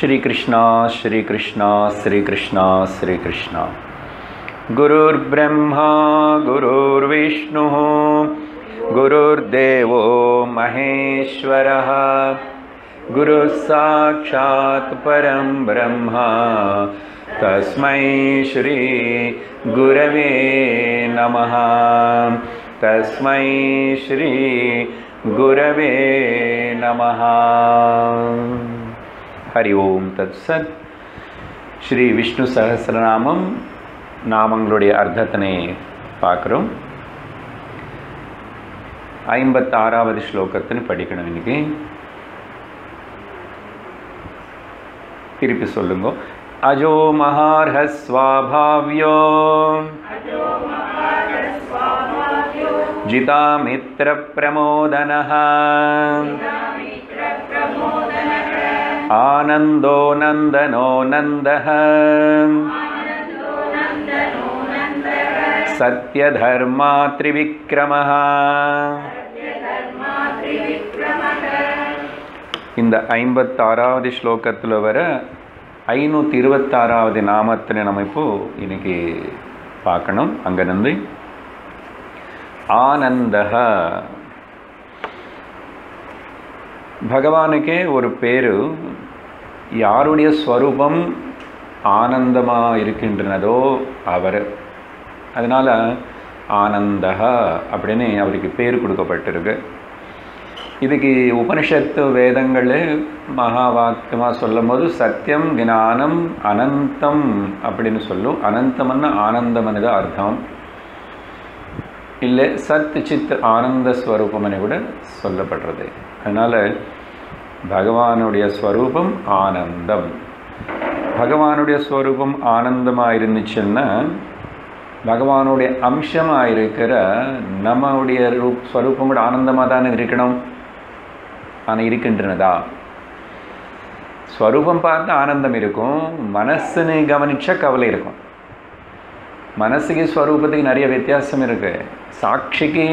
श्री कृष्णा श्री कृष्णा श्री कृष्णा श्री कृष्णा गुरुर्ब्रह्मा गुरुर्विष्णुः गुरुर्देवो महेश्वरः गुरुः साक्षात् परं ब्रह्मा तस्मै श्री गुरवे नमः तस्मै श्री गुरवे नमः ஹரி ஓம் தத் சத் ஸ்ரீ விஷ்ணு சகசிரநாமம் நாமங்களுடைய அர்த்தத்தினை பார்க்குறோம் ஐம்பத்தாறாவது ஸ்லோகத்தின்னு படிக்கணும் இன்னைக்கு திருப்பி சொல்லுங்க அஜோ மகார்ஹ ஸ்வாபாவ்யோ ஜிதாமித்ர பிரமோதனः आनन्दो नन्दनो नन्दः सत्यधर्मा त्रिविक्रमः இந்த ஐம்பத்தாறாவது ஸ்லோகத்தில் வர ஐநூற்றி இருபத்தாறாவது நாமத்தினை நம்ம இப்போ இன்னைக்கு பார்க்கணும் அங்கிருந்து ஆனந்தக பகவானுக்கே ஒரு பேரு யாருடைய ஸ்வரூபம் ஆனந்தமாக இருக்கின்றனதோ அவர் அதனால் ஆனந்தகா அப்படின்னு அவருக்கு பேர் கொடுக்கப்பட்டிருக்கு இதுக்கு உபனிஷத்து வேதங்கள் மகா வாக்கியமாக சொல்லும் போது சத்தியம் ஞானம் அனந்தம் அப்படின்னு சொல்லும் அனந்தம்னா ஆனந்தம்னு அர்த்தம் இல்லை சத் சித் ஆனந்த ஸ்வரூபம்னு கூட சொல்லப்படுறது அதனால் பகவானுடைய ஸ்வரூபம் ஆனந்தம் பகவானுடைய ஸ்வரூபம் ஆனந்தமாக இருந்துச்சுன்னா பகவானுடைய அம்சமாக இருக்கிற நம்முடைய ரூப் ஸ்வரூபம் கூட ஆனந்தமாக தானே இருக்கணும் ஆனால் இருக்கின்றனதா ஸ்வரூபம் பார்த்து ஆனந்தம் இருக்கும் மனசுன்னு கவனிச்சா கவலை இருக்கும் மனசுக்கு ஸ்வரூபத்துக்கு நிறைய வித்தியாசம் இருக்குது சாட்சிக்கு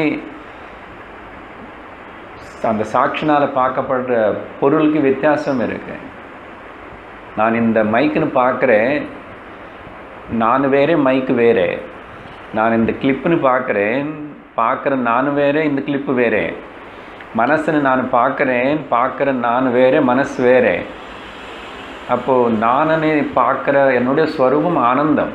அந்த சாட்சினால் பார்க்கப்படுற பொருளுக்கு வித்தியாசம் இருக்கு நான் இந்த மைக்குன்னு பார்க்குறேன் நான் வேறே மைக்கு வேறே நான் இந்த கிளிப்புன்னு பார்க்குறேன் பார்க்குற நான் வேறே இந்த கிளிப்பு வேறே மனசுன்னு நான் பார்க்குறேன் பார்க்குற நான் வேறே மனசு வேறே அப்போது நானே பார்க்குற என்னுடைய ஸ்வரூபம் ஆனந்தம்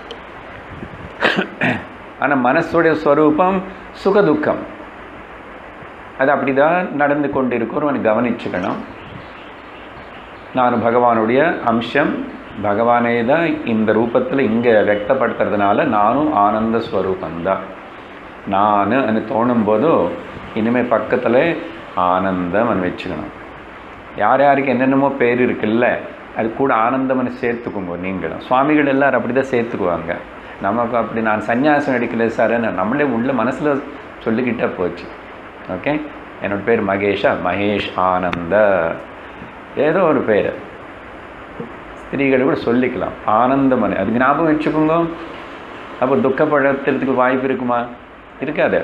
ஆனால் மனசுடைய ஸ்வரூபம் சுகதுக்கம் அது அப்படி தான் நடந்து கொண்டு இருக்கிறோம் கவனிச்சுக்கணும் நான் பகவானுடைய அம்சம் பகவானே தான் இந்த ரூபத்தில் இங்கே व्यक्तப்படுத்துறதுனால நானும் ஆனந்த ஸ்வரூபந்தான் நான் అని தோணும் போதோ இனிமேல் பக்கத்தில் ஆனந்தம் வச்சுக்கணும் யார் யாருக்கு என்னென்னமோ பேர் இருக்குல்ல அது கூட ஆனந்தம்னு சேர்த்துக்கோங்க நீங்களும் சுவாமிகள் எல்லாரும் அப்படி தான் சேர்த்துக்குவாங்க நமக்கு அப்படி நான் சன்னியாசம் எடுக்கல சார்ன்னு நம்மளே உள்ள மனசில் சொல்லிக்கிட்டே போச்சு ஓகே என்னோட பேர் மகேஷா மகேஷ் ஆனந்த ஏதோ ஒரு பேர் ஸ்திரீகள் கூட சொல்லிக்கலாம் ஆனந்தமனு அதுக்கு ஞாபகம் வச்சுக்கோங்க அப்போ துக்கப்படுத்துறதுக்கு வாய்ப்பு இருக்குமா இருக்காது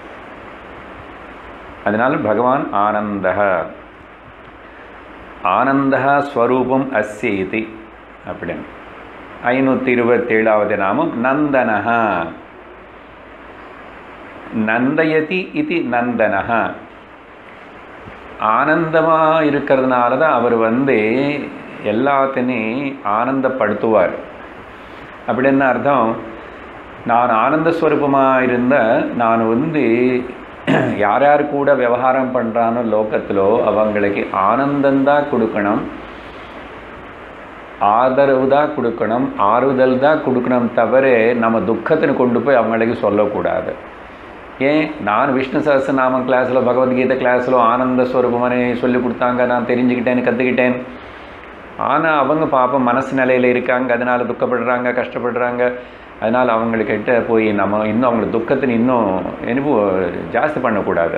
அதனால பகவான் ஆனந்த ஆனந்த ஸ்வரூபம் அஸ்ய இது அப்படின்னு ஐநூற்றி இருபத்தேழாவது நாமம் நந்தனஹா நந்தயதி இது நந்தனஹா ஆனந்தமாக இருக்கிறதுனால தான் அவர் வந்து எல்லாத்தையும் ஆனந்தப்படுத்துவார் அப்படின்னு அர்த்தம் நான் ஆனந்த ஸ்வரூபமாக இருந்த நான் வந்து யார் யார் கூட விவகாரம் பண்ணுறானோ லோகத்திலோ அவங்களுக்கு ஆனந்தந்தான் கொடுக்கணும் ஆதரவு தான் கொடுக்கணும் ஆறுதல் தான் கொடுக்கணும் தவிர நம்ம துக்கத்தின்னு கொண்டு போய் அவங்களுக்கு சொல்லக்கூடாது ஏன் நான் விஷ்ணு சஹசிரநாமம் கிளாஸில் பகவத்கீதை கிளாஸில் ஆனந்த ஸ்வரூபமனே சொல்லி கொடுத்தாங்க நான் தெரிஞ்சுக்கிட்டேன் கற்றுக்கிட்டேன் ஆனால் அவங்க பாப்பம் மனசு நிலையில் இருக்காங்க அதனால் துக்கப்படுறாங்க கஷ்டப்படுறாங்க அதனால் அவங்கக்கிட்ட போய் நம்ம இன்னும் அவங்களுக்கு துக்கத்தின் இன்னும் எனக்கு ஜாஸ்தி பண்ணக்கூடாது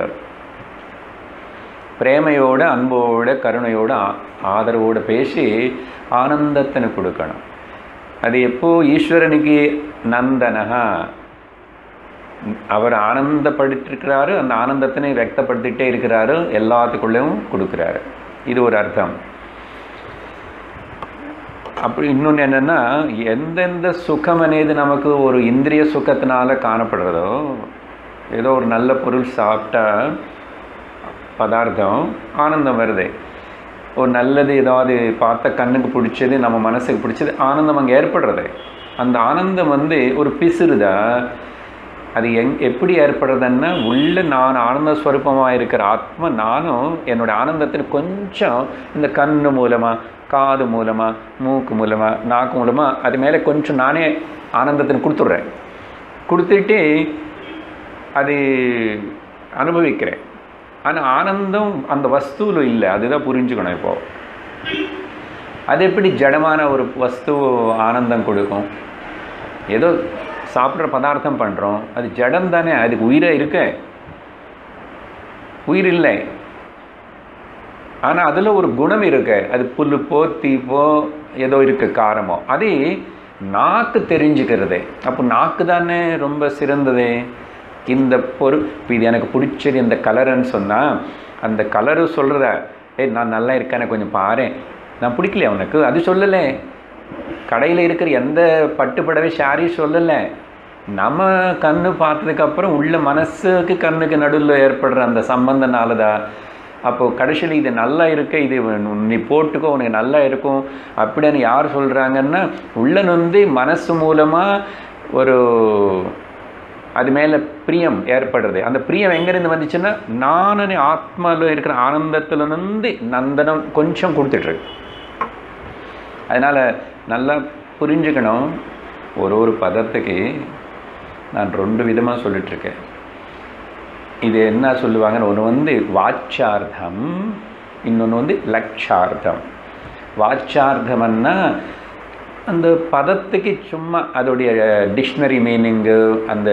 பிரேமையோட அன்போட கருணையோட ஆதரவோடு பேசி ஆனந்தத்தினை கொடுக்கணும் அது எப்போ ஈஸ்வரனுக்கு நந்தனகா அவர் ஆனந்தப்படுத்திருக்கிறாரு அந்த ஆனந்தத்தினை व्यक्तப்படுத்திட்டே இருக்கிறாரு எல்லாத்துக்குள்ளேயும் கொடுக்குறாரு இது ஒரு அர்த்தம் அப்படி இன்னொன்று என்னென்னா எந்தெந்த சுகம் అనేది நமக்கு ஒரு இந்திரிய சுகத்தினால காணப்படுறதோ ஏதோ ஒரு நல்ல பொருள் சாப்பிட்டா பதார்த்தம் ஆனந்தம் வருது ஒரு நல்லது ஏதாவது பார்த்த கண்ணுக்கு பிடிச்சது நம்ம மனசுக்கு பிடிச்சது ஆனந்தம் அங்கே ஏற்படுறது அந்த ஆனந்தம் வந்து ஒரு பிசுறுதா அது எங் எப்படி ஏற்படுறதுன்னா உள்ள நான் ஆனந்த ஸ்வரூபமாக இருக்கிற ஆத்மா நானும் என்னோட ஆனந்தத்தில் கொஞ்சம் இந்த கண்ணு மூலமாக காது மூலமாக மூக்கு மூலமாக நாக்கு மூலமாக அது மேலே கொஞ்சம் நானே ஆனந்தത്തിന് கொடுத்துட்றேன் கொடுத்துட்டு அது அனுபவிக்கிறேன் ஆனால் ஆனந்தம் அந்த வஸ்துவில் இல்லை அதுதான் புரிஞ்சுக்கணும் இப்போ அது எப்படி ஜடமான ஒரு வஸ்து ஆனந்தம் கொடுக்கும் ஏதோ சாப்பிட்ற பதார்த்தம் பண்ணுறோம் அது ஜடம் தானே அதுக்கு உயிரே இருக்க உயிர் இல்லை ஆனால் அதில் ஒரு குணம் இருக்கு அது புல்லுப்போ தீப்போ ஏதோ இருக்கு காரமோ அது நாக்கு தெரிஞ்சுக்கிறது அப்போ நாக்கு தானே ரொம்ப சிறந்தது இந்த பொருள் இப்போ இது எனக்கு பிடிச்சது இந்த கலருன்னு சொன்னால் அந்த கலரு சொல்கிறத ஏய் நான் நல்லா இருக்கேன்னு கொஞ்சம் பாரு நான் பிடிக்கலையா உனக்கு அது சொல்லலை கடையில் இருக்கிற எந்த பட்டு புடவை ஷாரி சொல்லலை நம்ம கண்ணு பார்த்ததுக்கப்புறம் உள்ள மனசுக்கு கண்ணுக்கு நடுவில் ஏற்படுற அந்த சம்பந்தனால தான் அப்போது கடைசியில் இது நல்லா இருக்க இது நீ போட்டுக்கோ உனக்கு நல்லா இருக்கும் அப்படின்னு யார் சொல்கிறாங்கன்னா உள்ள நொந்து மனசு மூலமாக ஒரு அது மேலே பிரியம் ஏற்படுறது அந்த பிரியம் எங்கேருந்து வந்துச்சுன்னா நானே ஆத்மாவில் இருக்கிற ஆனந்தத்தில் இருந்து நந்தனம் கொஞ்சம் கொடுத்துட்ருக்கு அதனால் நல்லா புரிஞ்சுக்கணும் ஒரு ஒரு பதத்துக்கு நான் ரெண்டு விதமாக சொல்லிட்டுருக்கேன் இது என்ன சொல்லுவாங்கன்னு ஒன்று வந்து வாச்சார்த்தம் இன்னொன்று வந்து லட்சார்த்தம் வாச்சார்த்தம்னா அந்த பதத்துக்கு சும்மா அதோடைய டிக்ஷனரி மீனிங்கு அந்த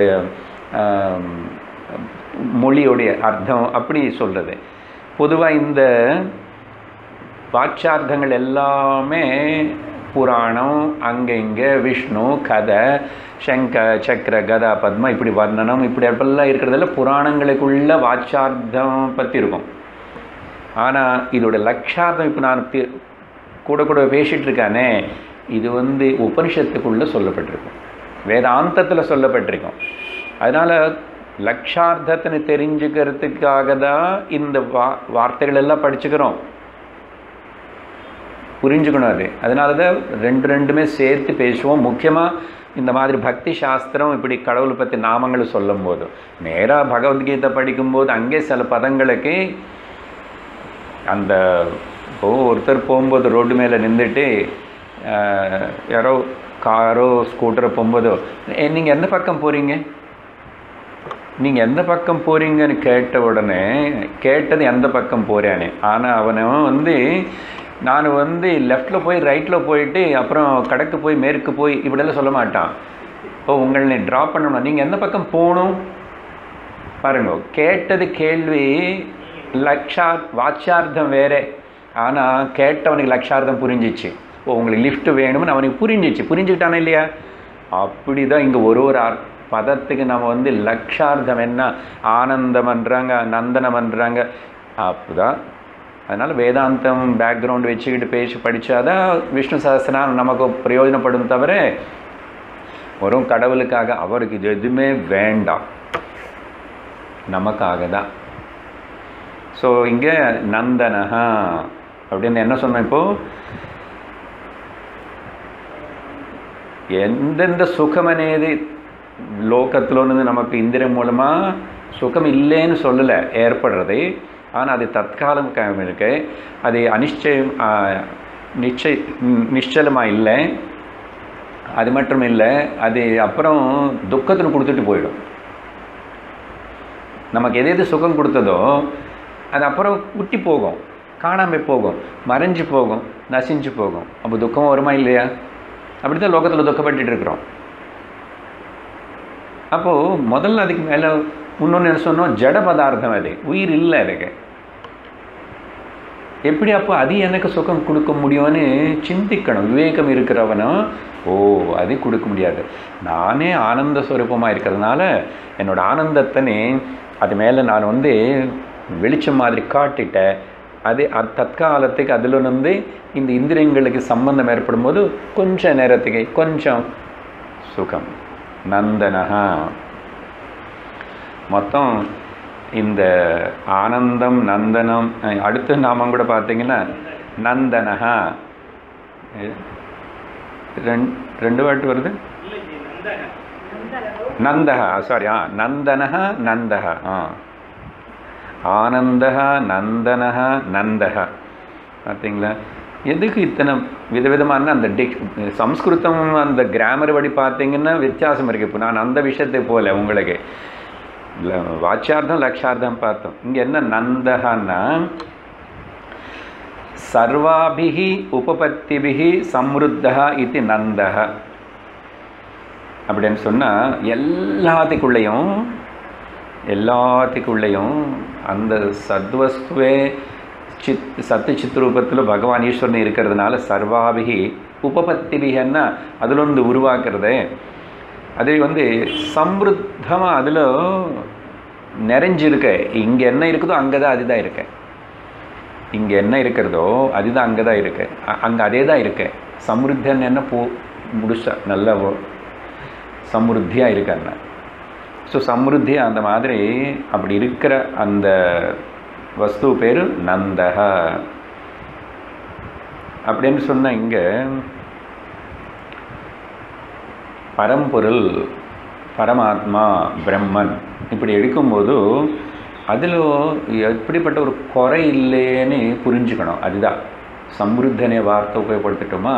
மொழியோடைய அர்த்தம் அப்படி சொல்கிறது பொதுவாக இந்த வாச்சார்த்தங்கள் எல்லாமே புராணம் அங்கே இங்கே விஷ்ணு கதை சங்க சக்கர கதா பத்மா இப்படி வர்ணனம் இப்படி அப்பெல்லாம் இருக்கிறதெல்லாம் புராணங்களுக்குள்ள வாச்சார்த்தம் பற்றி இருக்கும் ஆனால் இதோட லட்சார்த்தம் இப்போ நான் கூட கூட பேசிகிட்டு இருக்கானே இது வந்து உபனிஷத்துக்குள்ளே சொல்லப்பட்டிருக்கும் வேதாந்தத்தில் சொல்லப்பட்டிருக்கும் அதனால் லட்சார்த்தத்தினை தெரிஞ்சுக்கிறதுக்காக தான் இந்த வா வார்த்தைகள் எல்லாம் படிச்சுக்கிறோம் புரிஞ்சுக்கணும் அது அதனால தான் ரெண்டு ரெண்டுமே சேர்த்து பேசுவோம் முக்கியமாக இந்த மாதிரி பக்தி சாஸ்திரம் இப்படி கடவுளை பற்றி நாமங்களை சொல்லும் போது நேராக பகவத்கீதை படிக்கும்போது அங்கே சில பதங்களுக்கு அந்த இப்போ ஒருத்தர் போகும்போது ரோடு மேலே நின்றுட்டு யாரோ காரோ ஸ்கூட்டரோ போகும்போதோ நீங்கள் எந்த பக்கம் போகிறீங்க நீங்கள் எந்த பக்கம் போகிறீங்கன்னு கேட்ட உடனே கேட்டது எந்த பக்கம் போகிறேன்னு ஆனால் அவனை வந்து நான் வந்து லெஃப்டில் போய் ரைட்டில் போயிட்டு அப்புறம் கடக்கு போய் மேற்கு போய் இப்படியெல்லாம் சொல்ல மாட்டான் இப்போ உங்களை ட்ராப் பண்ணணும் நீங்கள் எந்த பக்கம் போகணும் பாருங்க கேட்டது கேள்வி லட்சா வாட்சார்த்தம் வேறே ஆனால் கேட்டவனுக்கு லட்சார்த்தம் புரிஞ்சிச்சு ஓ உங்களுக்கு லிஃப்ட் வேணும்னு அவனுக்கு புரிஞ்சிச்சு புரிஞ்சுக்கிட்டானே இல்லையா அப்படி தான் இங்கே ஒரு ஒரு பதத்துக்கு நம்ம வந்து லட்சார்த்தம் என்ன ஆனந்தம்ன்றாங்க நந்தனம்ன்றாங்க அப்போதான் அதனால் வேதாந்தம் பேக்ரவுண்ட் வச்சுக்கிட்டு பேசி படித்தாதான் விஷ்ணு சஹஸ்ரநாமம் நமக்கு பிரயோஜனப்படும் தவிர வரும் கடவுளுக்காக அவருக்கு இது எதுவுமே வேண்டாம் நமக்காக தான் ஸோ இங்கே நந்தனஹா அப்படின்னு என்ன சொன்னேன் இப்போது எந்தெந்த சுகம் అనేది லோகத்திலோன்னு நமக்கு இந்திரம் மூலமாக சுகம் இல்லைன்னு சொல்லலை ஏற்படுறது ஆனால் அது தற்காலம் இருக்கு அது அனிச்சயம் நிச்சய நிச்சலமாக இல்லை அது மட்டும் இல்லை அது அப்புறம் துக்கത്തിന് கொடுத்துட்டு போயிடும் நமக்கு எது எது சுகம் கொடுத்ததோ அது அப்புறம் விட்டி போகும் காணாமல் போகும் மறைஞ்சு போகும் நசிஞ்சு போகும் அப்போ துக்கம் வருமா இல்லையா அப்படி தான் லோகத்தில் துக்கப்பட்டு இருக்கிறோம் அப்போது முதல்ல அதுக்கு மேலே இன்னொன்று என்ன சொன்னோம் ஜட பதார்த்தம் அது உயிர் இல்லை அதுக்கு எப்படி அப்போ அது எனக்கு சுகம் கொடுக்க முடியும்னு சிந்திக்கணும் விவேகம் இருக்கிறவனும் ஓ அது கொடுக்க முடியாது நானே ஆனந்த ஸ்வரூபமாக இருக்கிறதுனால என்னோட ஆனந்தத்தனே அது மேலே நான் வந்து வெளிச்சம் மாதிரி காட்டிட்டேன் அது அது தற்காலத்துக்கு அதில் வந்து இந்த இந்திரியங்களுக்கு சம்பந்தம் ஏற்படும் போது கொஞ்ச நேரத்துக்கு கொஞ்சம் சுகம் நந்தனஹா மொத்தம் இந்த ஆனந்தம் நந்தனம் அஹ், அடுத்த நாமம் கூட பார்த்தீங்கன்னா நந்தனஹா இது ரெண் ரெண்டு வாட்டு வருது நந்தக சாரி ஆ நந்தனஹ நந்தக ஆ ஆனந்தக நந்தனக நந்தக பார்த்தீங்களா எதுக்கு இத்தனை விதவிதமான அந்த டிக் சம்ஸ்கிருதம் அந்த கிராமர் படி பார்த்தீங்கன்னா வித்தியாசம் இருக்கு இப்போ நான் அந்த விஷயத்துக்கு போகல உங்களுக்கு இல்ல, வாச்சியார்த்தம் லட்சார்த்தம் பார்த்தோம் இங்கே என்ன நந்தகன்னா சர்வாபிஹி உபபத்திபிஹி சம்ருத்தா இது நந்தக அப்படின்னு சொன்னால் எல்லாத்துக்குள்ளேயும் எல்லாத்துக்குள்ளேயும் அந்த சத்வஸ்துவே சித் சத்து சித்ரூபத்தில் பகவான் ஈஸ்வரன் இருக்கிறதுனால சர்வாபிகி உபபத்திபிகன்னா அதில் வந்து உருவாக்குறதே அது வந்து சம்ருத்தமாக அதில் நிறைஞ்சிருக்க இங்கே என்ன இருக்குதோ அங்கே தான் அதுதான் இருக்கு இங்கே என்ன இருக்கிறதோ அதுதான் அங்கே தான் இருக்கு அங்கே அதே தான் இருக்கு சம்ருத்தன் என்ன பூ முழுசா நல்ல சம்ருத்தியாக இருக்காங்க ஸோ சம்ருத்தி அந்த மாதிரி அப்படி இருக்கிற அந்த வஸ்து பேர் நந்தக அப்படின்னு சொன்ன இங்கே பரம்பொருள் பரமாத்மா பிரம்மன் இப்படி எடுக்கும்போது அதில் எப்படிப்பட்ட ஒரு குறை இல்லைன்னு புரிஞ்சுக்கணும் அதுதான் சம்ருத்தனே வார்த்தை உபயோகப்படுத்திட்டோமா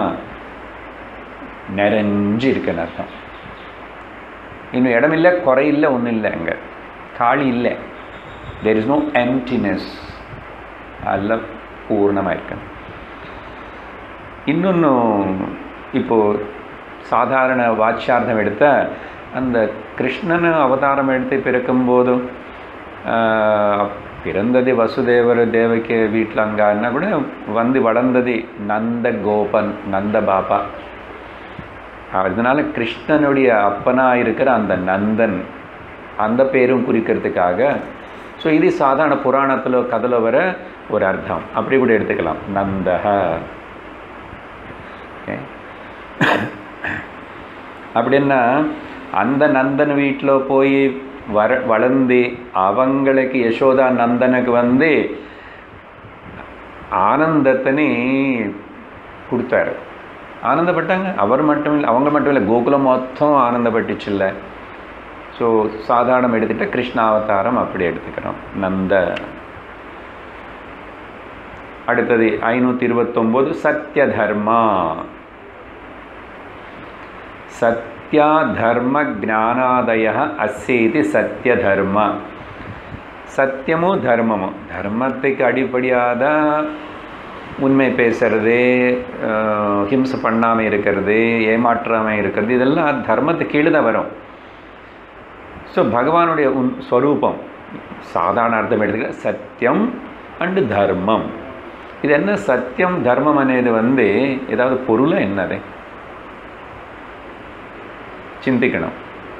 நிறைஞ்சு இருக்குன்னு அர்த்தம் இன்னும் இடமில்லை குறை இல்லை ஒன்றும் இல்லை அங்கே காளி இல்லை தேர் இஸ் நோ எம்டினஸ் அதில் பூர்ணமாக இருக்கு இன்னொன்று இப்போது சாதாரண வாட்சியார்த்தம் எடுத்த அந்த கிருஷ்ணன் அவதாரம் எடுத்து பிறக்கும்போது ஆஹ், பிறந்தது வசுதேவர் தேவகி வீட்டில் அங்கன்னா கூட வந்து வளர்ந்தது நந்த கோபன் நந்த பாபா அதனால கிருஷ்ணனுடைய அப்பனா இருக்கிற அந்த நந்தன் அந்த பேரும் குறிக்கிறதுக்காக ஸோ இது சாதாரண புராணத்தில் கதையில் வர ஒரு அர்த்தம் அப்படி கூட எடுத்துக்கலாம் நந்தக ஓகே அப்படின்னா அந்த நந்தன் வீட்டில் போய் வர வளர்ந்து அவங்களுக்கு யசோதா நந்தனுக்கு வந்து ஆனந்தத்தினே கொடுத்தாரு ஆனந்தப்பட்டாங்க அவர் மட்டும் இல்லை அவங்க மட்டும் இல்லை கோகுலம் மொத்தம் ஆனந்தப்பட்டுச்சு இல்லை ஸோ சாதாரணம் எடுத்துகிட்டு கிருஷ்ணாவதாரம் அப்படி எடுத்துக்கிறோம் நந்த அடுத்தது ஐநூற்றி இருபத்தொம்போது சத்ய தர்மா சத்யா தர்ம ஜானாதய அஸ்ஸேதி சத்ய தர்ம சத்தியமும் தர்மமும் தர்மத்துக்கு அடிப்படையாக உண்மை பேசுறது அஹ், ஹிம்சை பண்ணாமல் இருக்கிறது ஏமாற்றாமல் இருக்கிறது இதெல்லாம் தர்மத்துக்கு கீழே தான் வரும் ஸோ பகவானுடைய உன் ஸ்வரூபம் சாதாரண அர்த்தம் எடுத்துக்க சத்தியம் அண்டு தர்மம் இது என்ன சத்தியம் தர்மம் అనేది வந்து ஏதாவது பொருளா என்னது சிந்திக்கணும்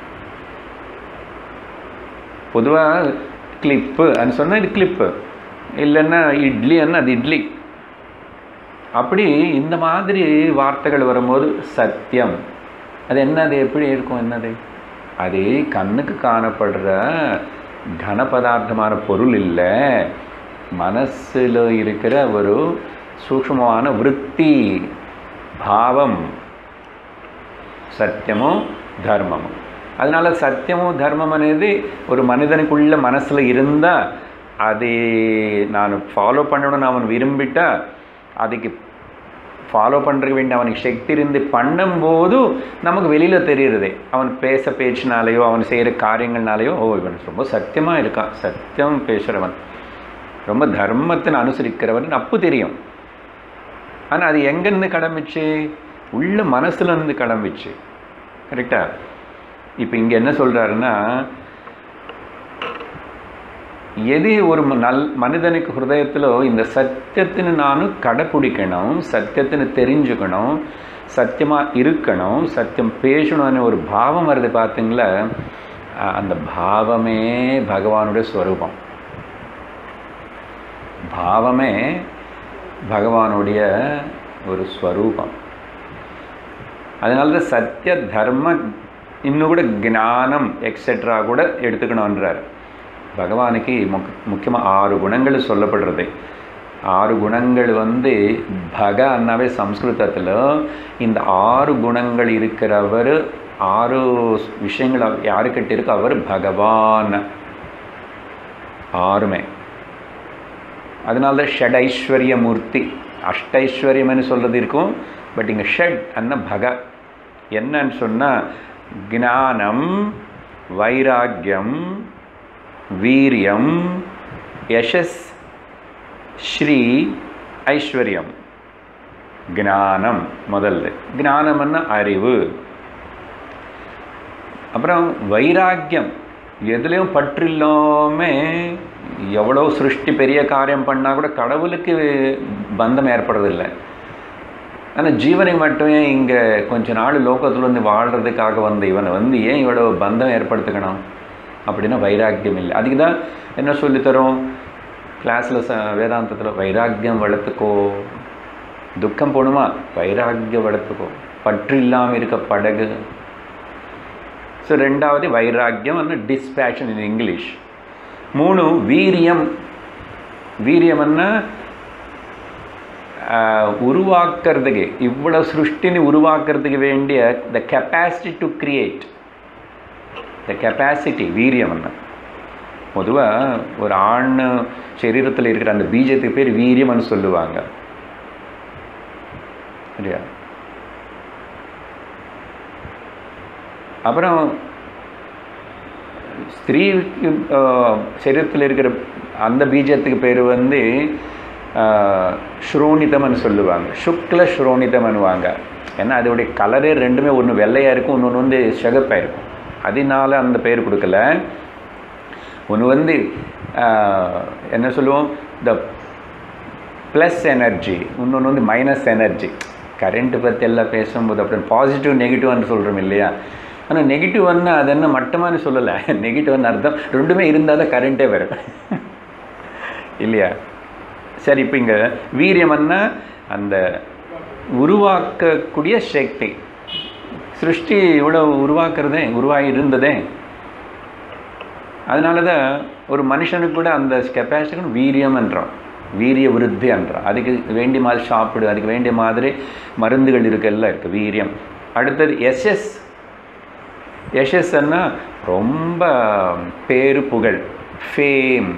பொதுவாக கிளிப்பு அது சொன்னால் இது கிளிப்பு இல்லைன்னா இட்லி என்ன அது இட்லி அப்படி இந்த மாதிரி வார்த்தைகள் வரும்போது சத்தியம் அது என்னது எப்படி இருக்கும் என்னது அது கண்ணுக்கு காணப்படுற கன பதார்த்தமான பொருள் இல்லை மனசில் இருக்கிற ஒரு சூக்ஷ்மமான விருத்தி பாவம் சத்தியமும் தர்மமும் அதனால சத்தியமும் தர்மம் అనేది ஒரு மனிதனுக்குள்ள மனசில் இருந்தால் அது நான் ஃபாலோ பண்ணணும்னு அவன் விரும்பிட்டா அதுக்கு ஃபாலோ பண்ணுறதுக்கு வேண்டிய அவனுக்கு சக்தி இருந்து பண்ணும்போது நமக்கு வெளியில் தெரியுறது அவன் பேச பேச்சினாலேயோ அவன் செய்கிற காரியங்கள்னாலேயோ ஓ இவன் ரொம்ப சத்தியமாக இருக்கான் சத்தியம் பேசுகிறவன் ரொம்ப தர்மத்தின் அனுசரிக்கிறவன் அப்பு தெரியும் ஆனால் அது எங்கேருந்து கிளம்பிச்சு உள்ள மனசுல இருந்து கிளம்பிச்சு கரெக்டா இப்போ இங்கே என்ன சொல்கிறாருன்னா எது ஒரு ம- நல் மனிதனுக்கு ஹிருதயத்தில் இந்த சத்தியத்தின்னு நானும் கடைப்பிடிக்கணும் சத்தியத்தின்னு தெரிஞ்சுக்கணும் சத்தியமாக இருக்கணும் சத்தியம் பேசணும்னு ஒரு பாவம் வருது பார்த்தீங்களா அஹ் அந்த பாவமே பகவானுடைய ஸ்வரூபம் பாவமே பகவானுடைய ஒரு ஸ்வரூபம் அதனால தான் சத்திய தர்ம இன்னும் கூட ஞானம் எக்ஸெட்ரா கூட எடுத்துக்கணுன்றார் பகவானுக்கு முக் முக்கியமாக ஆறு குணங்கள் சொல்லப்படுறது ஆறு குணங்கள் வந்து பக அண்ணாவே சம்ஸ்கிருதத்தில் இந்த ஆறு குணங்கள் இருக்கிறவர் ஆறு விஷயங்கள் அவ- யாருக்கிட்ட இருக்கு அவர் பகவான் ஆறுமே அதனால தான் ஷட் ஐஸ்வர்ய மூர்த்தி அஷ்டைஸ்வரியம்னு சொல்கிறது இருக்கும் பட் இங்கே ஷட் அன்ன பக என்னன்னு சொன்னால் ஞானம் வைராக்கியம் வீரியம் யசஸ் ஸ்ரீ ஐஸ்வர்யம் ஞானம் முதல்ல ஞானம்னா அறிவு அப்புறம் வைராக்கியம் எதுலேயும் பற்றில்லாம எவ்வளோ சிருஷ்டி பெரிய காரியம் பண்ணால் கூட கடவுளுக்கு பந்தம் ஏற்படுறதில்லை ஆனால் ஜீவனை மட்டுமே இங்கே கொஞ்ச நாள் லோகத்தில் வந்து வாழ்கிறதுக்காக வந்த இவனை வந்து ஏன் இவ்வளோ பந்தம் ஏற்படுத்திக்கணும் அப்படின்னா வைராக்கியம் இல்லை அதுக்கு தான் என்ன சொல்லித்தரோம் கிளாஸில் ச வேதாந்தத்தில் வைராக்கியம் வளர்த்துக்கோ துக்கம் போகணுமா வைராக்கியம் வளர்த்துக்கோ பற்று இல்லாமல் இருக்க படகு ஸோ ரெண்டாவது வைராக்கியம் வந்து டிஸ்பேஷன் இன் இங்கிலீஷ் மூணு வீரியம் வீரியம்னா உருவாக்குறதுக்கு இவ்வளோ சிருஷ்டினி உருவாக்குறதுக்கு வேண்டிய the capacity to create the capacity வீரியம்னா பொதுவாக ஒரு ஆண் சரீரத்தில் இருக்கிற அந்த பீஜத்துக்கு பேர் வீரியம்னு சொல்லுவாங்க சரியா அப்புறம் ஸ்திரீ சரீரத்தில் இருக்கிற அந்த பீஜத்துக்கு பேர் வந்து ஸ்ரோனிதம்னு சொல்லுவாங்க சுக்ல ஸ்ரோனிதம்னுவாங்க ஏன்னா அதோடைய கலரே ரெண்டுமே ஒன்று வெள்ளையாக இருக்கும் இன்னொன்று வந்து சிகப்பாக இருக்கும் அதனால அந்த பேர் கொடுக்கல ஒன்று வந்து ஆஹ், என்ன சொல்லுவோம் த ப்ளஸ் எனர்ஜி இன்னொன்று வந்து மைனஸ் எனர்ஜி கரண்ட்டு பற்றி எல்லாம் பேசும்போது அப்படி பாசிட்டிவ் நெகட்டிவ்னு சொல்கிறோம் இல்லையா ஆனால் நெகட்டிவ்னா அது என்ன மட்டமானு சொல்லலை நெகட்டிவ்னு அர்த்தம் ரெண்டுமே இருந்தால் தான் கரண்ட்டே வரும் இல்லையா சரி இப்போ இங்கே வீரியம்னா அந்த உருவாக்கக்கூடிய சக்தி சிருஷ்டி இவ்வளோ உருவாக்குறதே உருவாகி இருந்ததே அதனால தான் ஒரு மனுஷனுக்கு கூட அந்த கெப்பாசிட்டி வீரியம்ன்றோம் வீரிய விருத்தி என்றோம் அதுக்கு வேண்டிய மாதிரி சாப்பிடு அதுக்கு வேண்டிய மாதிரி மருந்துகள் இருக்கு எல்லாம் இருக்குது வீரியம் அடுத்தது எஸ்எஸ் யசஸ்ன்னா ரொம்ப பேரு புகழ் ஃபேம்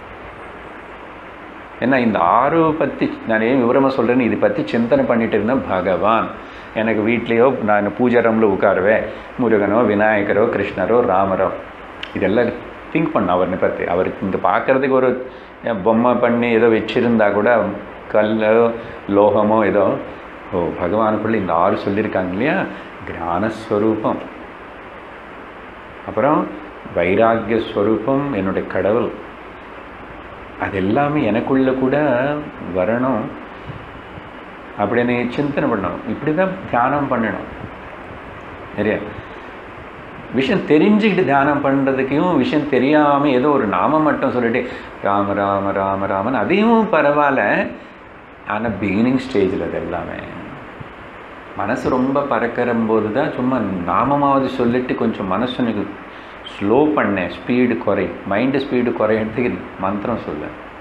ஏன்னா இந்த ஆறு பற்றி நான் ஏன் விவரமாக சொல்கிறேன்னு இதை பற்றி சிந்தனை பண்ணிட்டு இருந்தேன் பகவான் எனக்கு வீட்லேயோ நான் பூஜை ரூமில் உட்காருவேன் முருகனோ விநாயகரோ கிருஷ்ணரோ ராமரோ இதெல்லாம் திங்க் பண்ண அவரை பற்றி அவருக்கு இங்கே பார்க்குறதுக்கு ஒரு அஹ், பொம்மை பண்ணி ஏதோ வச்சுருந்தா கூட கல்லோ லோகமோ ஏதோ ஓ பகவானுக்குள்ளே இந்த ஆறு சொல்லியிருக்காங்க இல்லையா ஞானஸ்வரூபம் அப்புறம் வைராக்கிய ஸ்வரூபம் என்னுடைய கடவுள் அது எல்லாமே எனக்குள்ள கூட வரணும் அப்படின்னு சிந்தனை பண்ணணும் இப்படி தான் தியானம் பண்ணணும் சரியா விஷயம் தெரிஞ்சுக்கிட்டு தியானம் பண்ணுறதுக்கும் விஷயம் தெரியாமல் ஏதோ ஒரு நாமம் மட்டும் சொல்லிட்டு ராம ராம ராம ராமன் அதையும் பரவாயில்ல ஆனால் பிகினிங் ஸ்டேஜில் அது எல்லாமே மனசு ரொம்ப பறக்கிறம்போது தான் சும்மா நாமமாவது சொல்லிட்டு கொஞ்சம் மனசு எனக்கு ஸ்லோ பண்ணேன் ஸ்பீடு குறை மைண்டு ஸ்பீடு குறையறதுக்கு மந்திரம் சொல்ல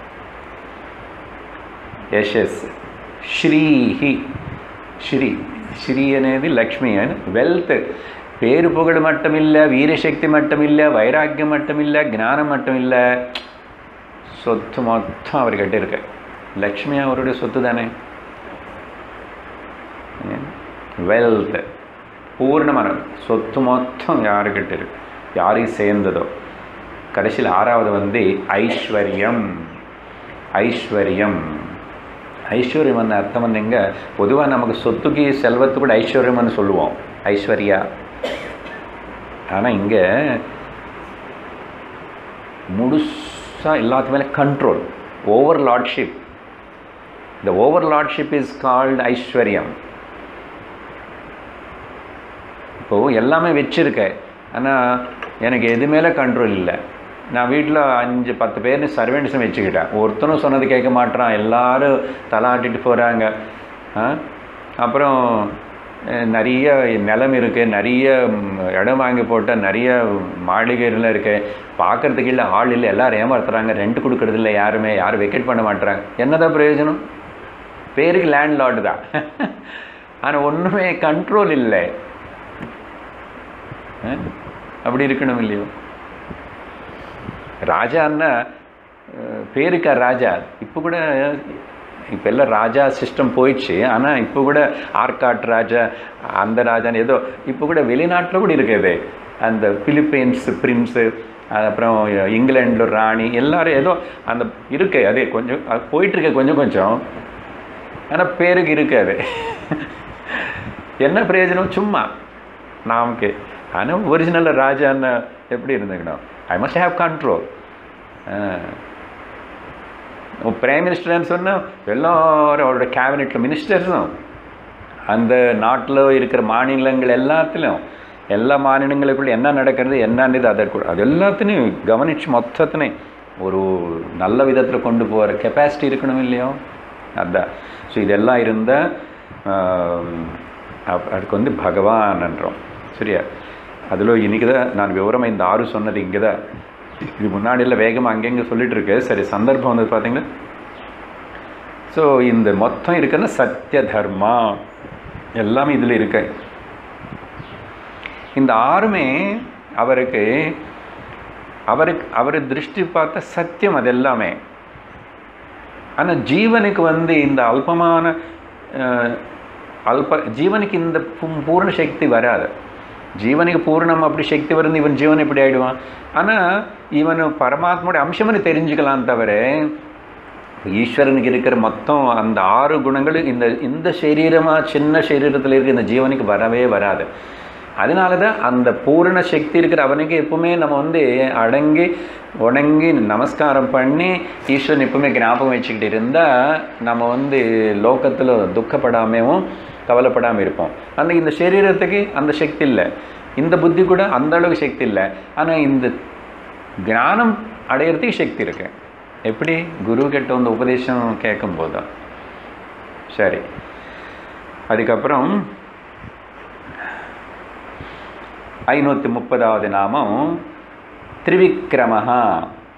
యశస్ శ్రీహి శ్రీ శ్రీ అనేది లక్ష్మి అని వెల్త్ పేరు పుగడు మట్టమిల్ల వీరశక్తి మట్టమిల్ల வைராக்கியம் மட்டமில்ல ஞானம் மட்டும் இல்லை சொத்து மொத்தம் அவர்கிட்ட இருக்கு லக்ஷ்மி அவருடைய சொத்து தானே வெல்த் பூர்ணமான சொத்து மொத்தம் யாருக்கிட்ட இருக்கு யாரையும் சேர்ந்ததோ கடைசியில் ஆறாவது வந்து ஐஸ்வர்யம் ஐஸ்வர்யம் ஐஸ்வர்யம் வந்து அர்த்தம் வந்து எங்க பொதுவாக நமக்கு சொத்துக்கு செல்வத்து கூட ஐஸ்வர்யம்னு சொல்லுவோம் ஐஸ்வர்யா ஆனால் இங்கே முழுசாக எல்லாத்து மேலே control over lordship the over lordship is called ஐஸ்வர்யம் இப்போது எல்லாமே வச்சுருக்க ஆனால் எனக்கு எது மேலே கண்ட்ரோல் இல்லை நான் வீட்டில் அஞ்சு பத்து பேர்னு சர்வெண்ட்ஸும் வச்சுக்கிட்டேன் ஒருத்தனும் சொன்னது கேட்க மாட்றான் எல்லாரும் தலாட்டிட்டு போகிறாங்க அப்புறம் அஹ், நிறைய நிலம் இருக்குது நிறைய ம், இடம் வாங்கி போட்ட நிறைய மாளிகைலாம் இருக்குது பார்க்கறதுக்கு இல்லை ஆள் இல்லை எல்லாரும் ஏமாத்துறாங்க ரெண்ட் கொடுக்கறது இல்லை யாருமே யாரும் வெக்கேட் பண்ண மாட்றாங்க என்னதான் பிரயோஜனம் பேருக்கு லேண்ட் லார்டு தான் ஆனால் ஒன்றுமே கண்ட்ரோல் இல்லை அஹ், அப்படி இருக்கணும் இல்லையோ ராஜான்னா அஹ், பேருக்கா ராஜா இப்போ கூட இப்போ எல்லாம் ராஜா சிஸ்டம் போயிடுச்சு ஆனால் இப்போ கூட ஆர்காட் ராஜா அந்த ராஜான்னு ஏதோ இப்போ கூட வெளிநாட்டில் கூட இருக்குது அந்த பிலிப்பைன்ஸ் பிரின்ஸு அப்புறம் இங்கிலாண்டில் ராணி எல்லாரும் ஏதோ அந்த இருக்கு அதே கொஞ்சம் அது போயிட்டுருக்கு கொஞ்சம் கொஞ்சம் ஆனால் பேருக்கு இருக்காது என்ன பிரயோஜனம் சும்மா நாமக்கு ஆனால் ஒரிஜினல் ராஜான்னு எப்படி இருந்துக்கணும் I must have control prime மினிஸ்டர்னு சொன்னால் எல்லாரும் அவரோட கேபினெட்டில் மினிஸ்டர்ஸும் அந்த நாட்டில் இருக்கிற மாநிலங்கள் எல்லாத்துலேயும் எல்லா மாநிலங்களுக்குள்ள என்ன நடக்கிறது என்னன்னு அதை கூட அது எல்லாத்தையும் கவனித்து மொத்தத்தினையும் ஒரு நல்ல விதத்தில் கொண்டு போகிற கெப்பாசிட்டி இருக்கணும் இல்லையோ அதான் ஸோ இதெல்லாம் இருந்தால் அதுக்கு வந்து பகவான்ன்றோம் சரியா அதில் இன்றைக்கி தான் நான் விவரமாக இந்த ஆறு சொன்னது இங்கே தான் இது முன்னாடியில் வேகமாக அங்கங்கே சொல்லிட்டு இருக்கு சரி சந்தர்ப்பம் வந்து பார்த்தீங்கன்னா ஸோ இந்த மொத்தம் இருக்குன்னா சத்திய தர்மா எல்லாமே இதில் இருக்கு இந்த ஆறுமே அவருக்கு அவருக்கு அவர் திருஷ்டி பார்த்த சத்தியம் அது எல்லாமே ஆனால் ஜீவனுக்கு வந்து இந்த அல்பமான அஹ், அல்ப ஜீவனுக்கு இந்த பூ- பூர்ண சக்தி வராது ஜீவனுக்கு பூர்ணம் அப்படி சக்தி வருது இவன் ஜீவன் எப்படி ஆயிடுவான் ஆனால் இவன் பரமாத்மோட அம்சம்னு தெரிஞ்சுக்கலாம் தவிர ஈஸ்வரனுக்கு இருக்கிற மொத்தம் அந்த ஆறு குணங்களும் இந்த இந்த சரீரமாக சின்ன சரீரத்தில் இருக்கிற இந்த ஜீவனுக்கு வரவே வராது அதனால தான் அந்த பூரண சக்தி இருக்கிற அவனுக்கு எப்பவுமே நம்ம வந்து அடங்கி உணங்கி நமஸ்காரம் பண்ணி ஈஸ்வரன் எப்பவுமே ஞாபகம் வச்சுக்கிட்டு இருந்தால் நம்ம வந்து லோகத்தில் துக்கப்படாமையும் கவலைப்படாமல் இருப்போம் அந்த இந்த சரீரத்துக்கு அந்த சக்தி இல்லை இந்த புத்தி கூட அந்த அளவுக்கு சக்தி இல்லை ஆனால் இந்த ஞானம் அடையிறதுக்கு சக்தி இருக்கு எப்படி குரு கிட்ட வந்து உபதேசம் கேட்கும் போதும் சரி அதுக்கப்புறம் ஐநூற்றி முப்பதாவது நாமம் திரிவிக்ரமஹா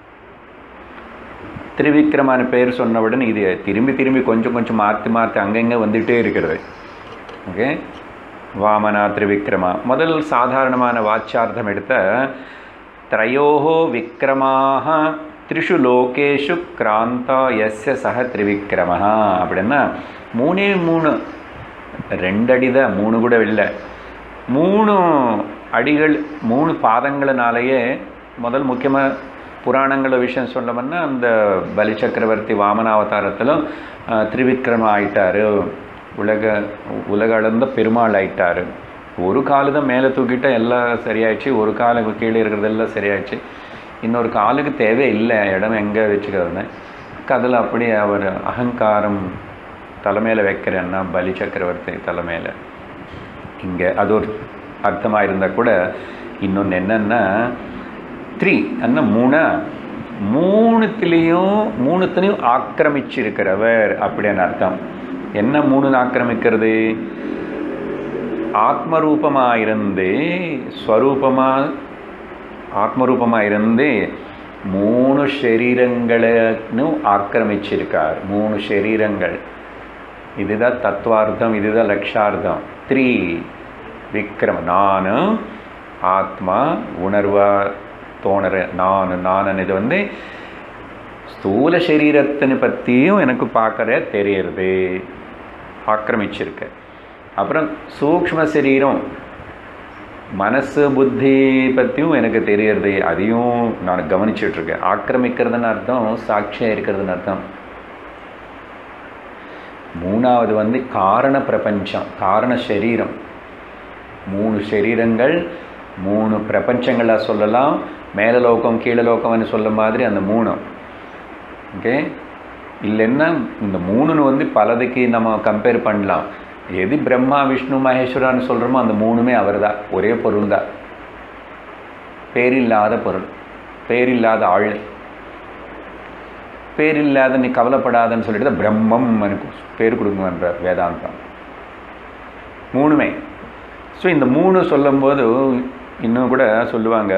திரிவிக்ரமான பேர் சொன்னவுடன் இது திரும்பி திரும்பி கொஞ்சம் கொஞ்சம் மாற்றி மாற்றி அங்கங்கே வந்துகிட்டே இருக்கிறது ஓகே வாமனா திரிவிக்ரமா முதல் சாதாரணமான வாச்சார்த்தம் எடுத்த திரையோஹோ விக்ரமாக த்ரிஷு லோகேஷு கிராந்தா எஸ்ய சக திரிவிக்ரமஹா அப்படின்னா மூணே மூணு ரெண்டு அடி தான் மூணு கூட இல்லை மூணு அடிகள் மூணு பாதங்களினாலேயே முதல் முக்கியமாக புராணங்கள விஷயம் சொல்லணும்னா அந்த பலி சக்கரவர்த்தி வாமனாவதாரத்திலும் அஹ், திரிவிக்ரம ஆயிட்டாரு உலக உலக அளந்த பெருமாள் ஆயிட்டாரு ஒரு காலு தான் மேலே தூக்கிட்டா எல்லாம் சரியாயிடுச்சு ஒரு காலுக்கு கீழே இருக்கிறதெல்லாம் சரியாயிடுச்சு இன்னொரு காலுக்கு தேவை இல்லை இடம் எங்கே வச்சுக்கிறதுன்னு அதில் அப்படி அவர் அகங்காரம் தலைமையில் வைக்கிறேன்னா பலி சக்கரவர்த்தி தலைமையில் இங்கே அது ஒரு அர்த்தமாக இருந்தால் கூட இன்னொன்று என்னென்னா த்ரீ அண்ணா மூணா மூணுத்துலேயும் மூணுத்துலேயும் ஆக்கிரமிச்சிருக்கிறவர் அப்படின்னு அர்த்தம் என்ன மூணு ஆக்கிரமிக்கிறது ஆத்மரூபமாக இருந்து ஸ்வரூபமாக ஆத்மரூபமாக இருந்து மூணு சரீரங்களைன்னு ஆக்கிரமிச்சிருக்கார் மூணு சரீரங்கள் இதுதான் தத்துவார்த்தம் இதுதான் லட்சார்த்தம் த்ரீ விக்ரம் நான் ஆத்மா உணர்வா தோணுற நான் நான் இது வந்து ஸ்தூல சரீரத்தினை பற்றியும் எனக்கு பார்க்கற தெரியறது ஆக்கிரமிச்சிருக்கு அப்புறம் சூக்ஷ்ம சரீரம் மனசு புத்தி பற்றியும் எனக்கு தெரியறது அதையும் நான் கவனிச்சிட்டு இருக்கேன் ஆக்கிரமிக்கிறதுன்னு அர்த்தம் சாட்சியாக இருக்கிறதுன்னு அர்த்தம் மூணாவது வந்து காரண பிரபஞ்சம் காரண சரீரம் மூணு சரீரங்கள் மூணு பிரபஞ்சங்களாக சொல்லலாம் மேல லோகம் கீழ லோகம்னு சொல்ல மாதிரி அந்த மூணு ஓகே இல்லைன்னா இந்த மூணுன்னு வந்து பலதுக்கு நம்ம கம்பேர் பண்ணலாம் எது பிரம்மா விஷ்ணு மகேஸ்வரான்னு சொல்கிறோமோ அந்த மூணுமே அவர் தான் ஒரே பொருள் தான் பேரில்லாத பொருள் பேரில்லாத ஆள் பேரில்லாத நீ கவலைப்படாதன்னு சொல்லிட்டு தான் பிரம்மம் எனக்கு பேர் கொடுங்கன்றார் வேதாந்தம் மூணுமே ஸோ இந்த மூணு சொல்லும்போது இன்னும் கூட சொல்லுவாங்க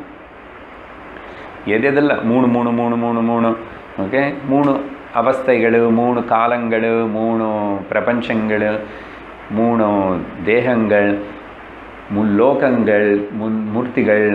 எது எதெல்லாம் மூணு மூணு மூணு மூணு மூணு ஓகே மூணு அவஸ்தைகள் மூணு காலங்கள் மூணு பிரபஞ்சங்கள் மூணு தேகங்கள் முல்லோகங்கள் முன் மூர்த்திகள்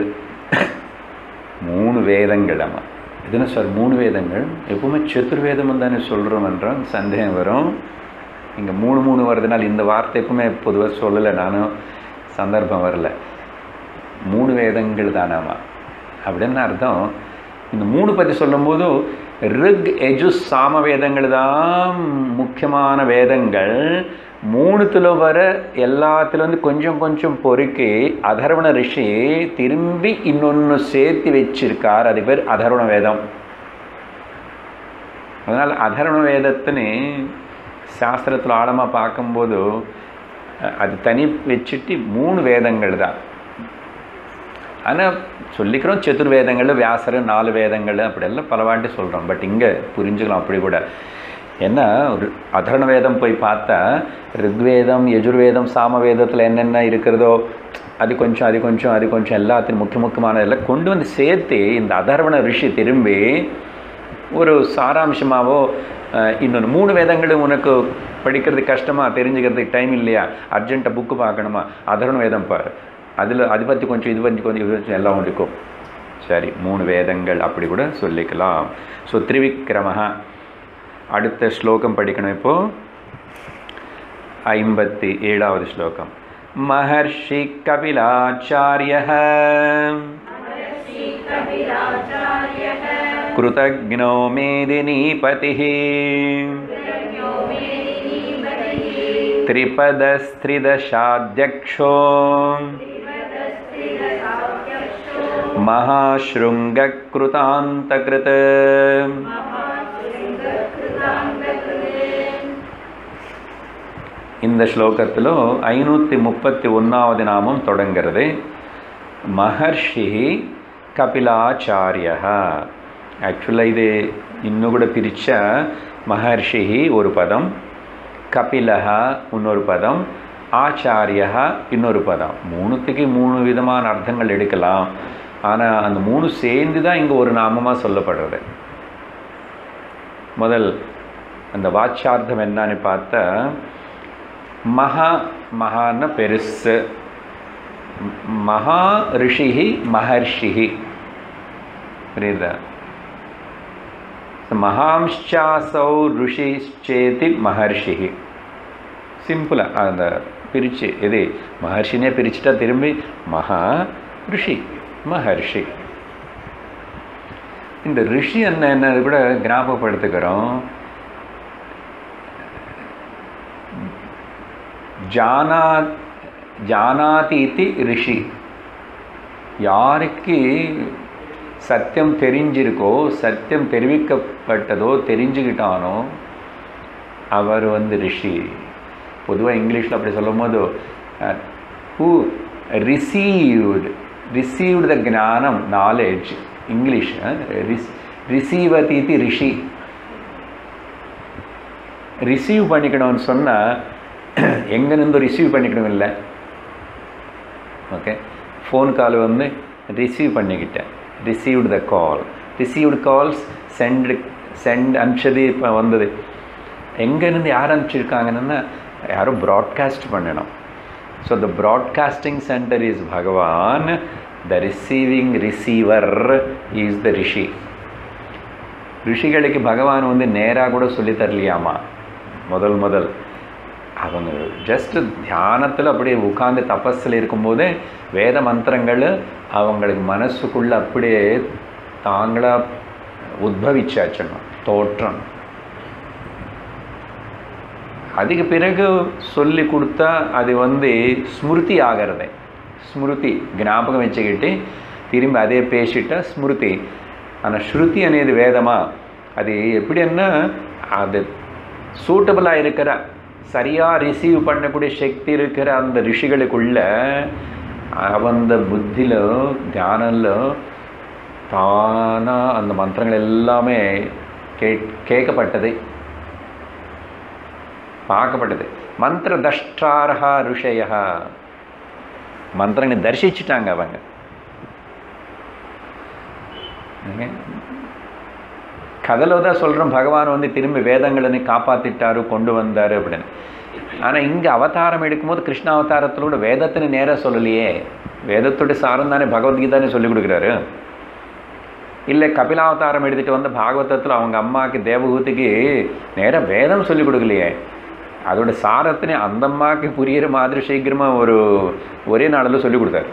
மூணு வேதங்கள் ஆமாம் இதுன்னு சார் மூணு வேதங்கள் எப்பவுமே சதுர்வேதம் தானே சொல்கிறோம் என்றால் சந்தேகம் வரும் இங்கே மூணு மூணு வருதுனால இந்த வார்த்தை எப்பவுமே பொதுவாக சொல்லலை நானும் சந்தர்ப்பம் வரல மூணு வேதங்கள் தானாமா அப்படின்னு அர்த்தம் இந்த மூணு பற்றி சொல்லும்போது ரிக் எஜு சாம வேதங்கள் தான் முக்கியமான வேதங்கள் மூணுத்துல வர எல்லாத்துல வந்து கொஞ்சம் கொஞ்சம் பொறுக்கி அதர்வண ரிஷி திரும்பி இன்னொன்று சேர்த்து வச்சிருக்கார் அது பேர் அதர்வண வேதம் அதனால் அதர்வண வேதத்தின்னு சாஸ்திரத்தில் ஆழமாக பார்க்கும்போது அது தனி வச்சுட்டு மூணு வேதங்கள் தான் ஆனால் சொல்லிக்கிறோம் சதுர்வேதங்கள் வியாசர் நாலு வேதங்கள் அப்படியெல்லாம் பல வாட்டி சொல்கிறோம் பட் இங்கே புரிஞ்சுக்கலாம் அப்படி கூட ஏன்னா ஒரு அதர்ண வேதம் போய் பார்த்தா ரிக்வேதம் யஜுர்வேதம் சாம வேதத்தில் என்னென்ன இருக்கிறதோ அது கொஞ்சம் அது கொஞ்சம் அது கொஞ்சம் எல்லாத்தையும் முக்கிய முக்கியமானதெல்லாம் கொண்டு வந்து சேர்த்து இந்த அதர்வண ரிஷி திரும்பி ஒரு சாராம்சமாவோ இன்னொன்று மூணு வேதங்களும் உனக்கு படிக்கிறது கஷ்டமாக தெரிஞ்சுக்கிறதுக்கு டைம் இல்லையா அர்ஜென்ட்டாக புக்கு பார்க்கணுமா அதர்வண வேதம் பாரு அதில் அது பற்றி கொஞ்சம் இது பற்றி கொஞ்சம் இது பற்றி எல்லாம் இருக்கும் சரி மூணு வேதங்கள் அப்படி கூட சொல்லிக்கலாம் ஸோ திரிவிக்ரம அடுத்த ஸ்லோகம் படிக்கணும் இப்போ ஐம்பத்தி ஏழாவது ஸ்லோகம் மகர்ஷி கபிலாச்சாரிய कृतज्ञो मेदिनीपतिः त्रिपदस्त्रिदशाध्यक्षो महाशृङ्गकृतान्तकृत् இந்த ஸ்லோகத்தில் ஐநூற்றி முப்பத்தி ஒன்றாவது நாமம் தொடங்கிறது மகர்ஷி கபிலாச்சாரிய ஆக்சுவலாக இது இன்னும் கூட பிரித்தா மகர்ஷி ஒரு பதம் கபிலக இன்னொரு பதம் ஆச்சாரியா இன்னொரு பதம் மூணுத்துக்கு மூணு விதமான அர்த்தங்கள் எடுக்கலாம் ஆனால் அந்த மூணு சேர்ந்து தான் இங்கே ஒரு நாமமாக சொல்லப்படுறது முதல் அந்த வாட்சார்த்தம் என்னன்னு பார்த்தா மகா மகான பெருசு மகா ரிஷி மகர்ஷி புரியுதா மகாம்சாசௌ ருஷிச்சேதி மகர்ஷி சிம்பிளாக அந்த பிரித்து இது மகர்ஷினே பிரிச்சுட்டா திரும்பி மகா ரிஷி மகர்ஷி இந்த ரிஷி என்ன என்ன கூட ஞாபகப்படுத்துக்கிறோம் ஜானா ஜானாதி இத்தி ரிஷி யாருக்கு சத்தியம் தெரிஞ்சிருக்கோ சத்தியம் தெரிவிக்கப்பட்டதோ தெரிஞ்சுக்கிட்டானோ அவர் வந்து ரிஷி பொதுவாக இங்கிலீஷில் அப்படி சொல்லும் போது ஹூ ரிசீவ்டு ரிசீவ்டு த ஞானம் நாலேஜ் இங்கிலீஷ் ரிசீவதி இது ரிஷி ரிசீவ் பண்ணிக்கணும்னு சொன்னால் எங்கேருந்து ரிசீவ் பண்ணிக்கணும் இல்லை ஓகே ஃபோன் கால் வந்து ரிசீவ் பண்ணிக்கிட்டேன் received the call received calls send sent அனுப்பிச்சது இப்போ வந்தது எங்கேருந்து யார் அனுப்பிச்சிருக்காங்கன்னா யாரும் ப்ராட்காஸ்ட் பண்ணணும் so the broadcasting centre is பகவான் the receiving receiver is the rishi ரிஷிகளுக்கு பகவான் வந்து நேராக கூட சொல்லி தரலையாமா முதல் முதல் அவங்க ஜஸ்ட் தியானத்தில் அப்படியே உட்காந்து தபஸில் இருக்கும்போது வேத மந்திரங்கள் அவங்களுக்கு மனசுக்குள்ளே அப்படியே தாங்களாக உத்பவிச்சாச்சுன்னா தோற்றம் அதுக்கு பிறகு சொல்லி கொடுத்தா அது வந்து ஸ்மிருதி ஆகிறது ஸ்மிருதி ஞாபகம் வச்சுக்கிட்டு திரும்பி அதே பேசிட்டா ஸ்மிருதி ஆனால் ஸ்ருதி అనేది வேதமா அது எப்படின்னா அது சூட்டபிளாக இருக்கிற சரியாக ரிசீவ் பண்ணக்கூடிய சக்தி இருக்கிற அந்த ரிஷிகளுக்குள்ள அவந்த புத்திలో ధ్యానంలో தானாக அந்த மந்திரங்கள் எல்லாமே கே கேட்கப்பட்டது பார்க்கப்பட்டது மந்திர தஷ்டாரா ருஷயா மந்திரங்களை தரிசிச்சுட்டாங்க அவங்க கதையில் தான் சொல்கிறோம் பகவான் வந்து திரும்பி வேதங்களை காப்பாற்றிட்டாரு கொண்டு வந்தார் அப்படின்னு ஆனால் இங்கே அவதாரம் எடுக்கும்போது கிருஷ்ண அவதாரத்திலோட வேதத்தின்னு நேராக சொல்லலையே வேதத்தோட சாரம் தானே பகவத்கீதானே சொல்லிக் கொடுக்குறாரு இல்லை கபிலாவதாரம் எடுத்துகிட்டு வந்து பாகவதத்தில் அவங்க அம்மாவுக்கு தேவகூதிக்கு நேராக வேதம் சொல்லிக் கொடுக்கலையே அதோட சாரத்தினே அந்த அம்மாவுக்கு புரியிற மாதிரி சீக்கிரமாக ஒரு ஒரே நாளில் சொல்லி கொடுத்தாரு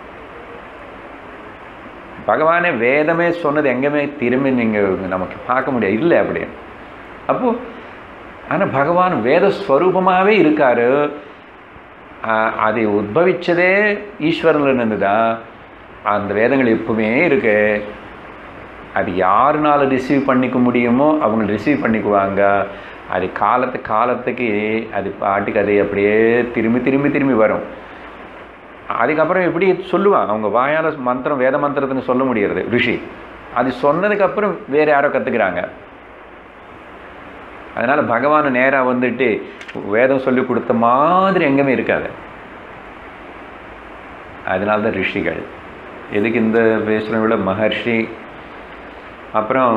பகவானே வேதமே சொன்னது எங்கேயுமே திரும்பி நீங்கள் நமக்கு பார்க்க முடியாது இல்லை அப்படி அப்போது ஆனால் பகவான் வேத ஸ்வரூபமாகவே இருக்கார் அது உத்பவிச்சதே ஈஸ்வரன்லேருந்து தான் அந்த வேதங்கள் எப்பவுமே இருக்கு அது யாருனால ரிசீவ் பண்ணிக்க முடியுமோ அவங்க ரிசீவ் பண்ணிக்குவாங்க அது காலத்து காலத்துக்கு அது பாட்டுக்கு அது அப்படியே திரும்பி திரும்பி திரும்பி வரும் அதுக்கப்புறம் எப்படி சொல்லுவான் அவங்க வாயால் மந்திரம் வேத மந்திரத்துன்னு சொல்ல முடியறது ரிஷி அது சொன்னதுக்கப்புறம் வேறு யாரோ கற்றுக்குறாங்க அதனால் பகவான் நேராக வந்துட்டு வேதம் சொல்லி கொடுத்த மாதிரி எங்கேயுமே இருக்காது அதனால தான் ரிஷிகள் எதுக்கு இந்த பேசுகிறத விட மகர்ஷி அப்புறம்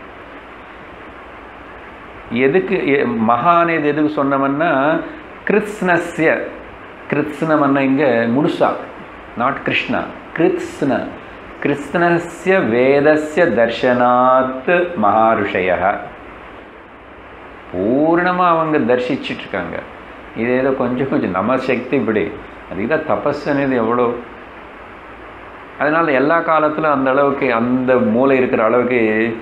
எதுக்கு மகான் இது எதுக்கு சொன்னோம்னா கிருத்ஸ்னஸ்ய கிருத்ஸ்னமன்னா இங்கே முழுசா நாட் கிருஷ்ணா கிருத்ஸ்ன கிருஷ்ணஸ்ய வேதஸ்ய தர்ஷனாத் மகாருஷய பூர்ணமாக அவங்க தரிசிச்சுட்டு இருக்காங்க இது ஏதோ கொஞ்சம் கொஞ்சம் நம்ம சக்தி இப்படி அதுதான் தபஸ்ன்னு எவ்வளோ அதனால் எல்லா காலத்திலும் அந்த அளவுக்கு அந்த மூளை இருக்கிற அளவுக்கு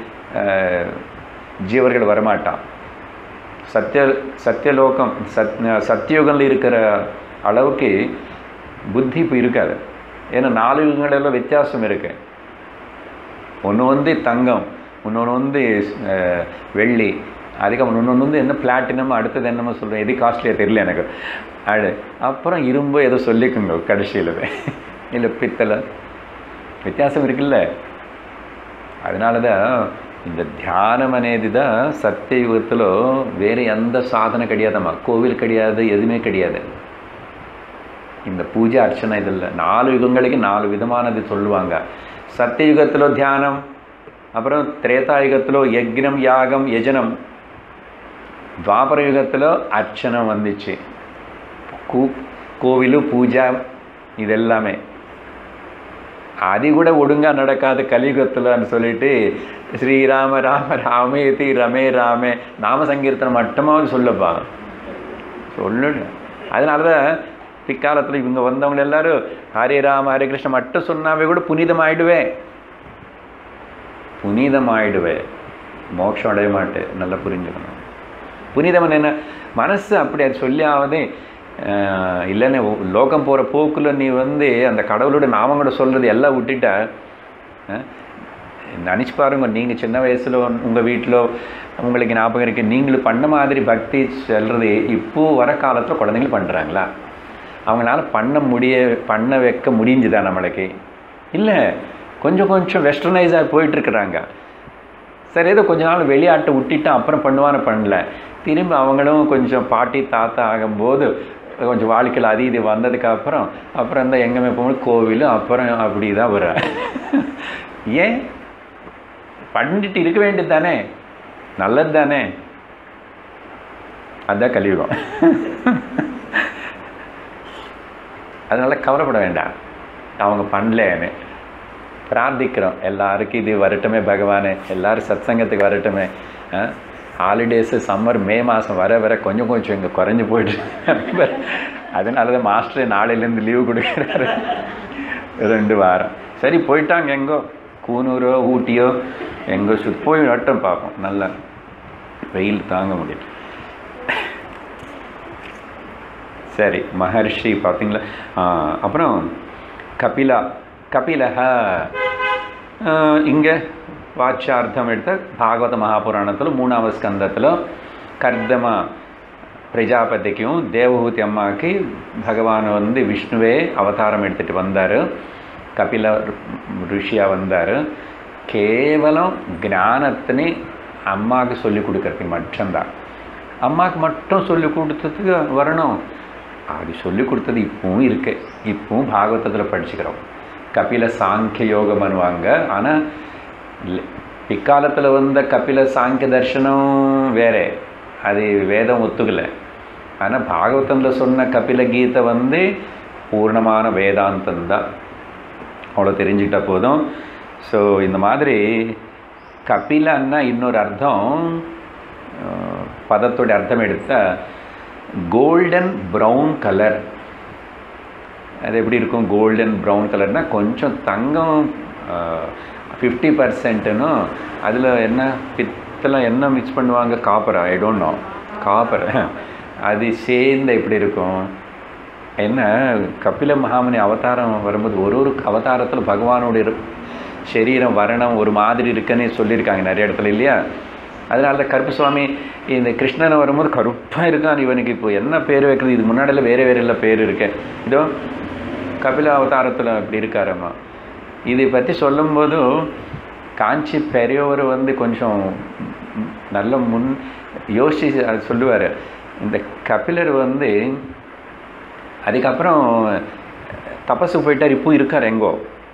ஜீவர்கள் வரமாட்டான் சத்திய சத்தியலோகம் சத் சத்தியுகங்கள் இருக்கிற அளவுக்கு புத்தி இப்போ இருக்காது ஏன்னா நாலு யுகங்களெல்லாம் வித்தியாசம் இருக்கு ஒன்று வந்து தங்கம் இன்னொன்று வந்து வெள்ளி அதுக்கப்புறம் இன்னொன்று வந்து என்ன பிளாட்டினம் அடுத்தது என்னமோ சொல்கிறேன் எது காஸ்ட்லியாக தெரியல எனக்கு அடு அப்புறம் இரும்பு ஏதோ சொல்லிக்குங்க கடைசியில் இல்லை பித்தளை వ్యత్యాసం இருக்குல்ல அதனால தான் இந்த தியானம் అనేది தான் சத்தியயுகத்தில் வேறு எந்த சாதனை கிடையாதம்மா கோவில் கிடையாது எதுவுமே கிடையாது இந்த பூஜை அர்ச்சனை இதில் நாலு யுகங்களுக்கு நாலு விதமானது சொல்லுவாங்க சத்தியயுகத்தில் தியானம் அப்புறம் திரேதாயுகத்தில் யக்னம் யாகம் யஜனம் துவாபர யுகத்தில் அர்ச்சனம் வந்துச்சு கூ கோவிலு பூஜா இதெல்லாமே அது கூட ஒழுங்காக நடக்காது கலியுகத்தில்னு சொல்லிட்டு ஸ்ரீராம ராம ராமேதி ரமே ராமே நாம சங்கீர்த்தனம் மட்டுமாவது சொல்லப்பா சொல்லு அதனால தான் பிற்காலத்தில் இவங்க வந்தவங்க எல்லாரும் ஹரே ராம ஹரே கிருஷ்ண மட்டும் சொன்னாவே கூட புனிதமாயிடுவேன் புனிதமாயிடுவேன் மோட்சம் அடைய மாட்டேன் நல்லா புரிஞ்சுக்கணும் புனிதம் என்ன மனசு அப்படி அது சொல்லியாவது இல்லைன்னு லோகம் போகிற போக்கில் நீ வந்து அந்த கடவுளோட நாமம் கூட சொல்கிறது எல்லாம் விட்டுட்ட நினச்சி பாருங்க நீங்கள் சின்ன வயசில் உங்கள் வீட்டில் உங்களுக்கு ஞாபகம் இருக்குது நீங்களும் பண்ண மாதிரி பக்தி சொல்கிறது இப்போது வர காலத்தில் குழந்தைங்களும் பண்ணுறாங்களா அவங்களால பண்ண முடிய பண்ண வைக்க முடிஞ்சுதா நம்மளுக்கு இல்லை கொஞ்சம் கொஞ்சம் வெஸ்டர்னைஸாக போயிட்டுருக்குறாங்க சரி ஏதோ கொஞ்ச நாள் வெளியாட்டை விட்டுட்டு அப்புறம் பண்ணுவான்னு பண்ணல திரும்பி அவங்களும் கொஞ்சம் பாட்டி தாத்தா ஆகும்போது கொஞ்சம் வாழ்க்கையில் அது இது வந்ததுக்கு அப்புறம் அப்புறம் இந்த எங்கேயுமே போகணும் கோவில் அப்புறம் அப்படி தான் வர ஏன் பண்ணிட்டு இருக்க வேண்டியது தானே நல்லது தானே அதுதான் கலியுகம் அதனால் கவலைப்பட வேண்டாம் அவங்க பண்ணலன்னு பிரார்த்திக்கிறோம் எல்லாருக்கும் இது வரட்டுமே பகவானே எல்லாரும் சத்சங்கத்துக்கு வரட்டுமே ஹாலிடேஸு சம்மர் மே மாதம் வர வர கொஞ்சம் கொஞ்சம் இங்கே குறைஞ்சி போயிட்டு அதனால தான் மாஸ்டர் நாளையிலேருந்து லீவு கொடுக்குறாரு ரெண்டு வாரம் சரி போயிட்டாங்க எங்கோ கூனூரோ ஊட்டியோ எங்கோ சு போய் வட்டம் பார்ப்போம் நல்லா வெயில் தாங்க முடியல சரி மகர்ஷி பார்த்தீங்களா அப்புறம் கபிலா கபிலக இங்கே வாட்சார்த்தம் எடுத்த பாகவத மகாபுராணத்தில் மூணாவது ஸ்கந்தத்தில் கர்தம பிரஜாபதிக்கும் தேவஹூதி அம்மாவுக்கு பகவான் வந்து விஷ்ணுவே அவதாரம் எடுத்துகிட்டு வந்தார் கபில ரிஷியாக வந்தார் கேவலம் ஞானத்தினே அம்மாவுக்கு சொல்லி கொடுக்கறதுக்கு மட்டும்தான் அம்மாவுக்கு மட்டும் சொல்லி கொடுத்ததுக்கு வரணும் அப்படி சொல்லி கொடுத்தது இப்பவும் இருக்கு இப்பவும் பாகவதத்தில் படிச்சுக்கிறோம் கபில சாங்கிய யோகம் பண்ணுவாங்க ஆனால் பிற்காலத்தில் வந்த கபில சாங்கிய தர்ஷனம் வேற அது வேதம் ஒத்துக்கலை ஆனால் பாகவதத்தில் சொன்ன கபில கீதை வந்து பூர்ணமான வேதாந்தம் தான் அவ்வளோ தெரிஞ்சுக்கிட்ட போதும் ஸோ இந்த மாதிரி கபிலன்னா இன்னொரு அர்த்தம் அஹ், பதத்தோட அர்த்தம் எடுத்தால் கோல்டன் ப்ரௌன் கலர் அது எப்படி இருக்கும் கோல்டன் ப்ரௌன் கலர்னால் கொஞ்சம் தங்கம் ஃபிஃப்டி பர்சன்ட்டுன்னு அதில் என்ன பித்தளம் என்ன மிக்ஸ் பண்ணுவாங்க காப்பரா ஐ டோன்ட் நோ காப்பர் அது சேர்ந்து எப்படி இருக்கும் என்ன கபில மகாமுனி அவதாரம் வரும்போது ஒரு ஒரு அவதாரத்தில் பகவானுடைய இரு- சரீரம் வரணம் ஒரு மாதிரி இருக்குன்னு சொல்லியிருக்காங்க நிறைய இடத்துல இல்லையா அதனால தான் கருப்பு சுவாமி இந்த கிருஷ்ணன் வரும்போது கருப்பாக இருக்கான் இவனுக்கு இப்போ என்ன பேர் வைக்கிறது இது முன்னாடியில் வேறு வேறு எல்லாம் பேர் இருக்கு இதோ கபில அவதாரத்தில் இப்படி இருக்காரம்மா இதை பற்றி சொல்லும்போது காஞ்சி பெரியவர் வந்து கொஞ்சம் நல்ல முன் யோசிச்சு அது சொல்லுவார் இந்த கபிலர் வந்து அதுக்கப்புறம் தபசு போயிட்டார் இப்போ இருக்கார் எங்கோ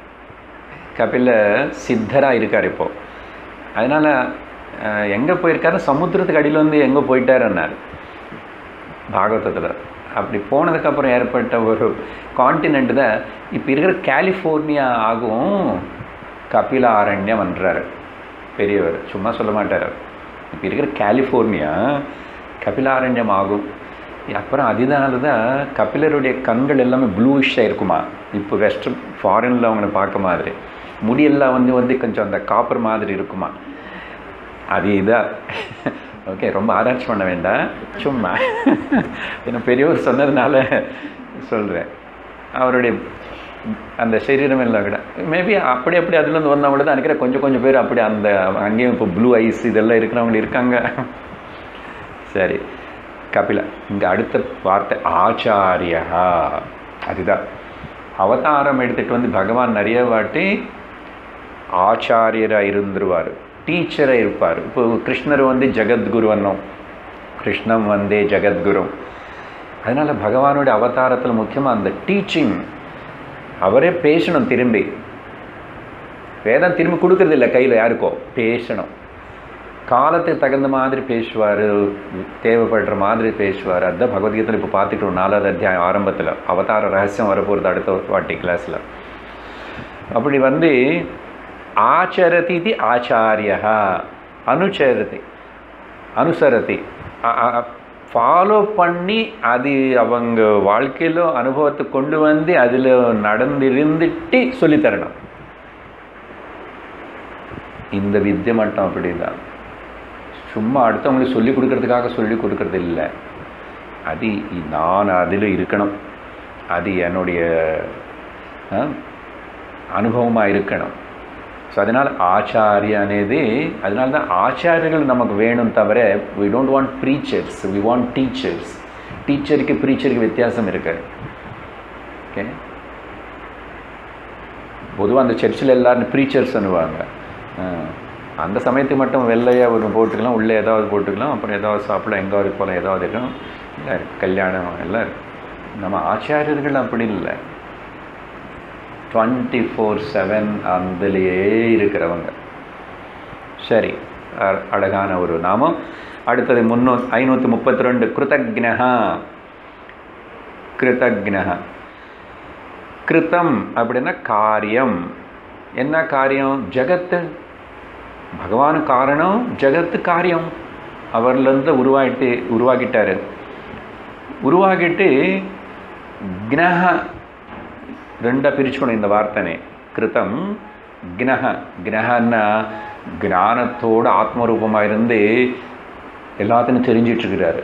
கபில சித்தராக இருக்கார் இப்போ அதனால் எங்கே போயிருக்காரு சமுத்திரத்துக்கு அடியில் வந்து எங்கே போயிட்டாருன்னார் பாகவதத்தில் அப்படி போனதுக்கப்புறம் ஏற்பட்ட ஒரு காண்டினெண்ட் தான் இப்போ இருக்கிற கலிஃபோர்னியா ஆகும் கபில ஆரண்யம் என்றார் பெரியவர் சும்மா சொல்ல மாட்டார் இப்போ இருக்கிற கலிஃபோர்னியா கபிலாரண்யம் ஆகும் அப்புறம் அதனால தான் கபிலருடைய கண்கள் எல்லாமே ப்ளூயிஷாக இருக்குமா இப்போ வெஸ்ட் ஃபாரினில் அவங்கள பார்க்க மாதிரி முடியெல்லாம் வந்து வந்து கொஞ்சம் அந்த காப்பர் மாதிரி இருக்குமா அது இதான் ஓகே ரொம்ப ஆராய்ச்சி பண்ண வேண்டாம் சும்மா என்ன பெரியவர் சொன்னதுனால சொல்கிறேன் அவருடைய அந்த சரீரம் எல்லாம் கூட மேபி அப்படி அப்படி அதுலேருந்து வந்தவங்க தான் நினைக்கிறேன் கொஞ்சம் கொஞ்சம் பேர் அப்படி அந்த அங்கேயும் இப்போ ப்ளூ ஐஸ் இதெல்லாம் இருக்கிறவங்க இருக்காங்க சரி கபில இங்கே அடுத்த வார்த்தை ஆச்சாரியா அதுதான் அவதாரம் எடுத்துகிட்டு வந்து பகவான் நிறைய வாட்டி ஆச்சாரியராக இருந்துருவார் டீச்சராக இருப்பார் இப்போ கிருஷ்ணர் வந்து ஜெகத்குரு அன்னோம் கிருஷ்ணம் வந்தே ஜெகத்குரு அதனால் பகவானுடைய அவதாரத்தில் முக்கியமாக அந்த டீச்சிங் அவரே பேசணும் திரும்பி வேதம் திரும்பி கொடுக்கறது இல்லை கையில் யாருக்கோ பேசணும் காலத்துக்கு தகுந்த மாதிரி பேசுவார் தேவைப்படுற மாதிரி பேசுவார் அதுதான் பகவத்கீதையில் இப்போ பார்த்துக்கிட்டோம் நாலாவது அத்தியாயம் ஆரம்பத்தில் அவதார ரகசியம் வரப்போகிறது அடுத்த வாட்டி கிளாஸில் அப்படி வந்து ஆச்சரதி இது ஆச்சாரியா அனுச்சரதி அனுசரதி ஃபாலோ பண்ணி அது அவங்க வாழ்க்கையில் அனுபவத்தை கொண்டு வந்து அதில் நடந்திருந்துட்டு சொல்லித்தரணும் இந்த வித்தியை மட்டும் அப்படிதான் சும்மா அடுத்தவங்களுக்கு சொல்லி கொடுக்கறதுக்காக சொல்லி கொடுக்கறது இல்லை அது நான் அதில் இருக்கணும் அது என்னுடைய அனுபவமாக இருக்கணும் ஸோ அதனால் ஆச்சாரியா అనేది அதனால தான் ஆச்சாரியர்கள் நமக்கு வேணும் தவிர we don't want preachers we want teachers டீச்சருக்கு ப்ரீச்சருக்கு வித்தியாசம் இருக்கு ஓகே பொதுவாக அந்த சர்ச்சில் எல்லாரும் ப்ரீச்சர்ஸ் பண்ணுவாங்க அந்த சமயத்துக்கு மட்டும் வெள்ளையாக ஒன்று போட்டுக்கலாம் உள்ளே ஏதாவது போட்டுக்கலாம் அப்புறம் ஏதாவது சாப்பிட எங்காவது போகலாம் ஏதாவது இருக்கும் எல்லாம் இருக்கு கல்யாணம் எல்லாம் இருக்கு நம்ம ஆச்சாரியர்கள் அப்படி இல்லை டுவெண்ட்டி ஃபோர் செவன் அதுலேயே இருக்கிறவங்க சரி அழகான ஒரு நாமம் அடுத்தது முன்னூ ஐநூற்றி முப்பத்தி ரெண்டு கிருதக்னஹா கிருதக்னஹா கிருத்தம் அப்படின்னா காரியம் என்ன காரியம் ஜகத்து பகவான் காரணம் ஜகத்து காரியம் அவர்லேருந்து உருவாகிட்டு உருவாக்கிட்டாரு உருவாக்கிட்டு க்னஹ ரெண்டாக பிரிச்சுக்கணும் இந்த வார்த்தனை கிருத்தம் க்னஹ க்னஹன்னா ஞானத்தோடு ஆத்மரூபமாக இருந்து எல்லாத்தையும் தெரிஞ்சிட்ருக்கிறாரு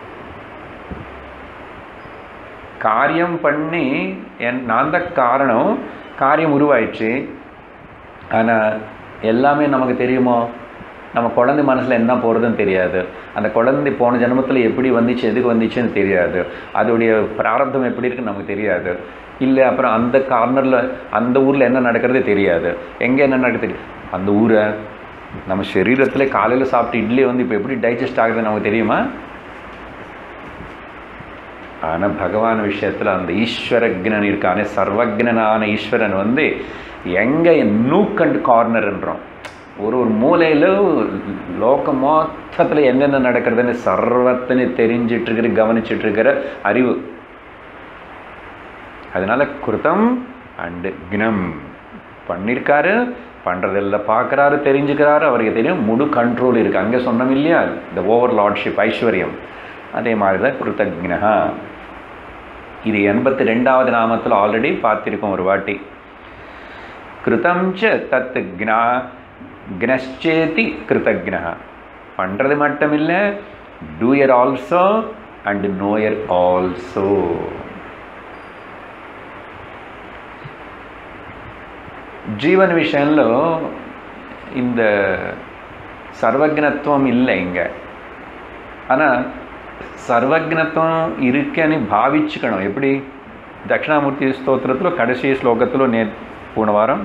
காரியம் பண்ணி என் நான் தான் காரணம் காரியம் உருவாயிடுச்சு ஆனால் எல்லாமே நமக்கு தெரியுமோ நம்ம குழந்தை மனசில் என்ன போகிறதுன்னு தெரியாது அந்த குழந்தை போன ஜென்மத்தில் எப்படி வந்துச்சு எதுக்கு வந்துச்சுன்னு தெரியாது அதோடைய பிராரப்தம் எப்படி இருக்குன்னு நமக்கு தெரியாது இல்லை அப்புறம் அந்த கார்னரில் அந்த ஊரில் என்ன நடக்கிறதே தெரியாது எங்கே என்ன நடக்குது தெரியும் அந்த ஊரை நம்ம சரீரத்தில் காலையில் சாப்பிட்டு இட்லி வந்து இப்போ எப்படி டைஜஸ்ட் ஆகுதுன்னு நமக்கு தெரியுமா ஆனால் பகவான் விஷயத்தில் அந்த ஈஸ்வரக்னன் இருக்கானே சர்வக்னனான ஈஸ்வரன் வந்து எங்கே நூக் அண்ட் கார்னர்ன்றோம் ஒரு ஒரு மூலையில் லோக மொத்தத்தில் என்னென்ன நடக்கிறதுன்னு சர்வத்தினு தெரிஞ்சிட்டு இருக்கிற கவனிச்சிட்டு இருக்கிற அறிவு அதனால கிருதம் அண்டு கினம் பண்ணியிருக்காரு பண்ணுறதெல்லாம் பார்க்குறாரு தெரிஞ்சுக்கிறாரு அவருக்கு தெரியும் முழு கண்ட்ரோல் இருக்குது அங்கே சொன்னோம் இல்லையா இந்த ஓவர் லார்ட்ஷிப் ஐஸ்வர்யம் அதே மாதிரி தான் கிருத்தக்னஹா இது எண்பத்தி ரெண்டாவது நாமத்தில் ஆல்ரெடி பார்த்திருக்கோம் ஒரு வாட்டி கிருதம் ச தத் க்னா க்னச்சேதி கிருத்தக்னஹா பண்ணுறது மட்டும் இல்லை doer also and knower also జీవన విషయంలో இந்த సర్వజ్ఞత్వం இல்லை இங்கே ஆனால் சர்வஜ்னத்துவம் இருக்குன்னு பாவிச்சுக்கணும் எப்படி தட்சிணாமூர்த்தி ஸ்தோத்திரத்தில் கடைசி ஸ்லோகத்தில் நே போன வாரம்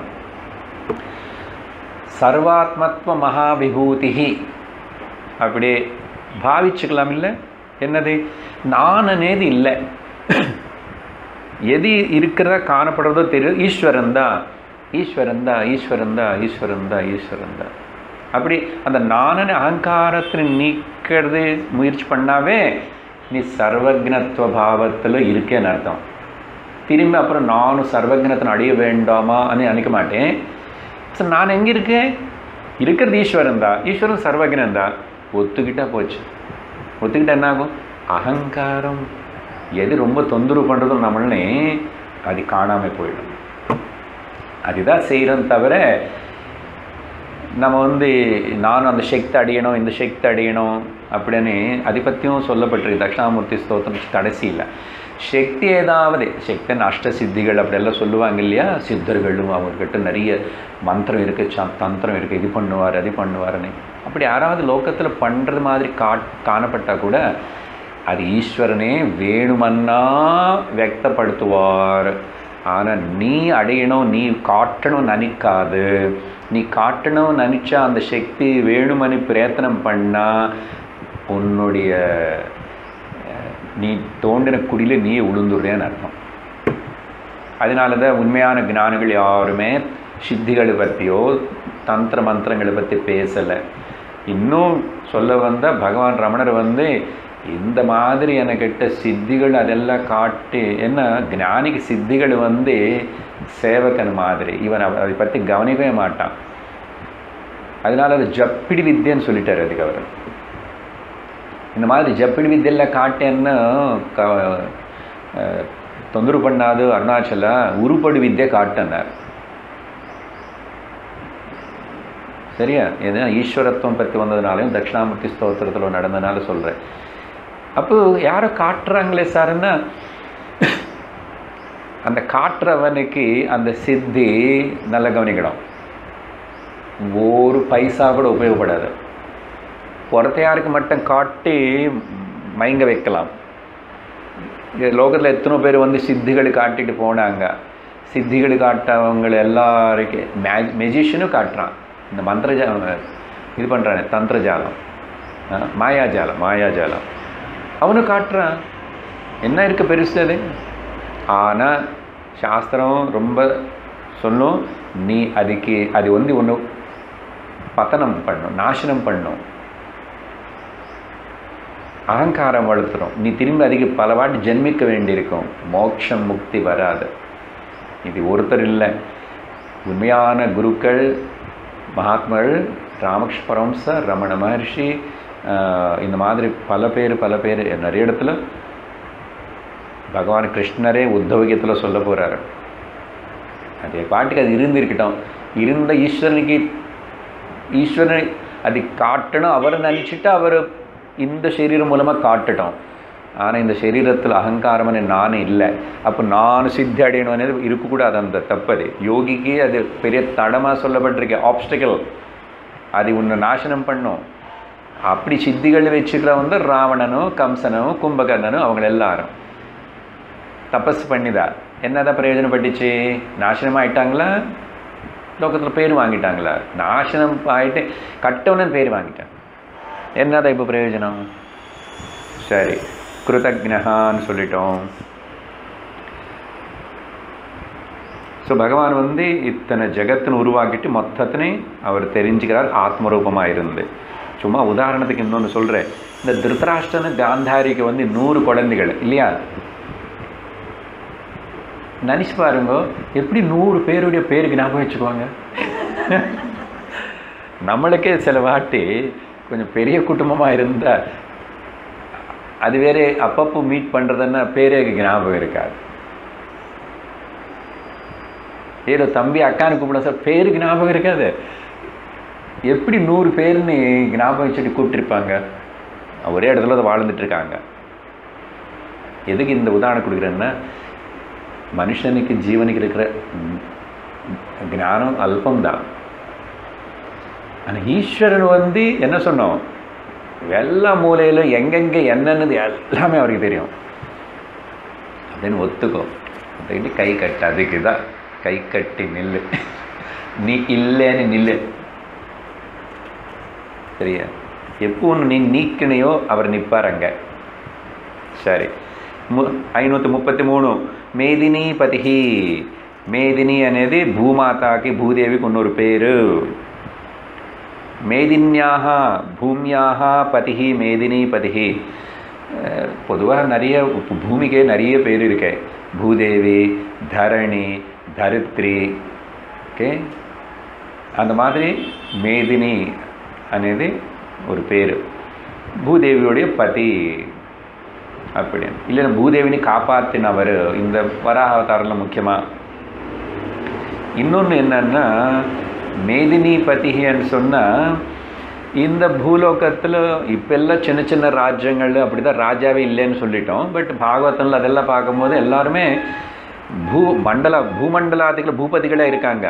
சர்வாத்மத்வ மகாவிபூதி அப்படியே பாவிச்சுக்கலாம் இல்லை என்னது நான் అనేది இல்லை எது இருக்கிறதா காணப்படுறதோ தெரியும் ஈஸ்வரன் தான் ஈஸ்வரன் தான் ஈஸ்வரன் தான் ஈஸ்வரன் தான் ஈஸ்வரன் தான் அப்படி அந்த நானன் அகங்காரத்தில் நீக்கிறது முயற்சி பண்ணாவே நீ சர்வஜனத்துவ பாவத்தில் இருக்கேன்னு அர்த்தம் திரும்பி அப்புறம் நானும் சர்வஜனத்தை அடைய வேண்டாமான்னு நினைக்க மாட்டேன் ஸோ நான் எங்கே இருக்கேன் இருக்கிறது ஈஸ்வரன் தான் ஈஸ்வரன் சர்வஜனன் தான் ஒத்துக்கிட்டா போச்சு ஒத்துக்கிட்டா என்ன ஆகும் அகங்காரம் எது ரொம்ப தொந்தரவு பண்ணுறதோ நம்மளே அது காணாமல் போயிடும் அதுதான் செய்கிறோம் தவிர நம்ம வந்து நானும் அந்த சக்தி அடையணும் இந்த சக்தி அடையணும் அப்படின்னு அதை பற்றியும் சொல்லப்பட்டிருக்கு தட்சிணாமூர்த்தி ஸ்தோத்திரம் கடைசியில் சக்தி ஏதாவது சக்தின் அஷ்ட சித்திகள் அப்படியெல்லாம் சொல்லுவாங்க இல்லையா சித்தர்களும் அவர்கிட்ட நிறைய மந்திரம் இருக்குது ச தந்திரம் இருக்குது இது பண்ணுவார் அது பண்ணுவார்னு அப்படி யாராவது லோக்கத்தில் பண்ணுறது மாதிரி கா காணப்பட்டால் கூட அது ஈஸ்வரனே வேணுமன்னா வியக்தப்படுத்துவார் ஆனால் நீ அடையணும் நீ காட்டணும் நினைக்காது நீ காட்டணும் நினச்சா அந்த சக்தி வேணுமனு பிரயத்தனம் பண்ணால் உன்னுடைய நீ தோண்டின குடியில் நீயே உளுந்துடுறேன்னு அர்த்தம் அதனால தான் உண்மையான ஞானிகள் யாருமே சித்திகளை பற்றியோ தந்திர மந்திரங்களை பற்றி பேசலை இன்னும் சொல்ல வந்தால் பகவான் ரமணர் வந்து இந்த மாதிரி எனக்கிட்ட சித்திகள் அதெல்லாம் காட்டி என்ன ஞானிக்கு சித்திகள் வந்து சேவகன் மாதிரி இவன் அதை பற்றி கவனிக்கவே மாட்டான் அதனால அது ஜப்பிடி வித்தியன்னு சொல்லிட்டார் அதுக்கு அவர் இந்த மாதிரி ஜப்பிடி வித்தியெல்லாம் காட்டேன்னு க தொந்தரவு பண்ணாது அருணாச்சல உருப்படி வித்தியை காட்டினார் சரியா எதுனா ஈஸ்வரத்துவம் பற்றி வந்ததுனாலையும் தட்சிணாமூர்த்தி ஸ்தோத்திரத்தில் நடந்ததுனால சொல்கிறேன் அப்போ யாரோ காட்டுறாங்களே சார்னா அந்த காட்டுறவனுக்கு அந்த சித்தி நல்ல கவனிக்கணும் ஒரு பைசா கூட உபயோகப்படாது புறத்தையாருக்கு மட்டும் காட்டி மயங்க வைக்கலாம் லோகத்தில் எத்தனை பேர் வந்து சித்திகள் காட்டிட்டு போனாங்க சித்திகள் காட்டவங்க எல்லாருக்கும் மே மெஜிஷியனும் காட்டுறான் இந்த மந்திர இது பண்ணுறானே தந்திரஜாலம் மாயாஜாலம் மாயாஜாலம் அவனும் காட்டுறான் என்ன இருக்குது பெருசு அது ஆனால் சாஸ்திரம் ரொம்ப சொல்லும் நீ அதுக்கு அது வந்து ஒன்று பத்தனம் பண்ணும் நாசனம் பண்ணும் அகங்காரம் வளர்த்துரும் நீ திரும்பி அதுக்கு பல வாட்டி ஜென்மிக்க வேண்டியிருக்கும் மோட்சம் முக்தி வராது இது ஒருத்தர் இல்லை உண்மையான குருக்கள் மகாத்மாள் ராமகிருஷ்ண பரமசர் ரமண மகர்ஷி இந்த மாதிரி பல பேர் பல பேர் நிறைய இடத்துல பகவான் கிருஷ்ணரே உத்தவகத்தில் சொல்ல போகிறாரு அது பாட்டுக்கு அது இருந்திருக்கட்டும் இருந்த ஈஸ்வரனுக்கு ஈஸ்வரனை அது காட்டணும் அவரை நினச்சிட்டு அவர் இந்த சரீரம் மூலமாக காட்டட்டும் ஆனால் இந்த சரீரத்தில் அகங்காரம்னு நான் இல்லை அப்போ நான் சித்தி அடையணும் இருக்கக்கூடாது அந்த தப்பது யோகிக்கு அது பெரிய தடமாக சொல்லப்பட்டிருக்கு ஆப்ஸ்டிக்கல் அது உன்னை நாசனம் பண்ணும் அப்படி சித்திகள் வச்சுக்கிற வந்து ராவணனும் கம்சனும் கும்பகர்ணனும் அவங்க எல்லாரும் தபஸ் பண்ணிதான் என்னதான் பிரயோஜனப்பட்டுச்சு நாசனம் ஆயிட்டாங்களா லோகத்தில் பேர் வாங்கிட்டாங்களா நாசனம் ஆயிட்டு கட்டவனு பேர் வாங்கிட்டான் என்னதான் இப்போ பிரயோஜனம் சரி கிருதக்னஹான்னு சொல்லிட்டோம் ஸோ பகவான் வந்து இத்தனை ஜெகத்தின் உருவாக்கிட்டு மொத்தத்தினையும் அவர் தெரிஞ்சுக்கிறார் ஆத்மரூபமாக இருந்து சும்மா உதாரணத்துக்கு இன்னொன்று சொல்கிறேன் இந்த திருத்தராஷ்டிரனு காந்தாரிக்கு வந்து நூறு குழந்தைகள் இல்லையா நினச்சி பாருங்க எப்படி நூறு பேருடைய பேருக்கு ஞாபகம் வச்சுக்குவாங்க நம்மளுக்கே சில வாட்டி கொஞ்சம் பெரிய குடும்பமாக இருந்தால் அது வேற அப்பப்போ மீட் பண்ணுறதுன்னா பேரே ஞாபகம் இருக்காது ஏதோ தம்பி அக்கானு கூப்பிட சார் பேருக்கு ஞாபகம் இருக்காது எப்படி நூறு பேர்னு ஞாபகம் வச்சுட்டு கூப்பிட்டுருப்பாங்க ஒரே இடத்துல தான் வாழ்ந்துட்டு இருக்காங்க எதுக்கு இந்த உதாரணம் கொடுக்குறேன்னா மனுஷனுக்கு ஜீவனுக்கு இருக்கிற ஞானம் அல்பம்தான் ஆனால் ஈஸ்வரன் வந்து என்ன சொன்னோம் எல்லா மூலையிலும் எங்கெங்கே என்னென்னது எல்லாமே அவருக்கு தெரியும் அப்படின்னு ஒத்துக்கோ ஒத்துக்கிட்டு கை கட்டு அதுக்கு தான் கை கட்டி நில்லு நீ இல்லைன்னு நில்லு சரியா எப்போ ஒன்று நீ நீக்கினையோ அவர் நிற்பார் அங்கே சரி ము ఐనూతి ముప్పத்தி మూడు మేదిని పతిహి మేదిని అనేది భూమాతాకి భూదేవికి ఉన్నొரு పేరు மேதின்யாக பூமியாக பதிஹி மேதினி பதிஹி பொதுவாக நிறைய பூமிக்கே நிறைய பேர் இருக்கு பூதேவி தரணி தரித்ரி ஓகே அந்த மாதிரி மேதினி అనేది ஒரு பேர் பூதேவியோடைய பதி அப்படி இல்லைன்னா பூதேவினி காப்பாற்றினவர் இந்த வராக அவதாரில் முக்கியமாக இன்னொன்று என்னன்னா மேதினி பதிகின்னு சொன்னால் இந்த பூலோகத்தில் இப்பெல்லாம் சின்ன சின்ன ராஜ்யங்கள் அப்படி தான் ராஜாவே இல்லைன்னு சொல்லிட்டோம் பட் பாகவதனில் அதெல்லாம் பார்க்கும்போது எல்லாருமே பூ மண்டல பூமண்டலாதிகள் பூபதிகளாக இருக்காங்க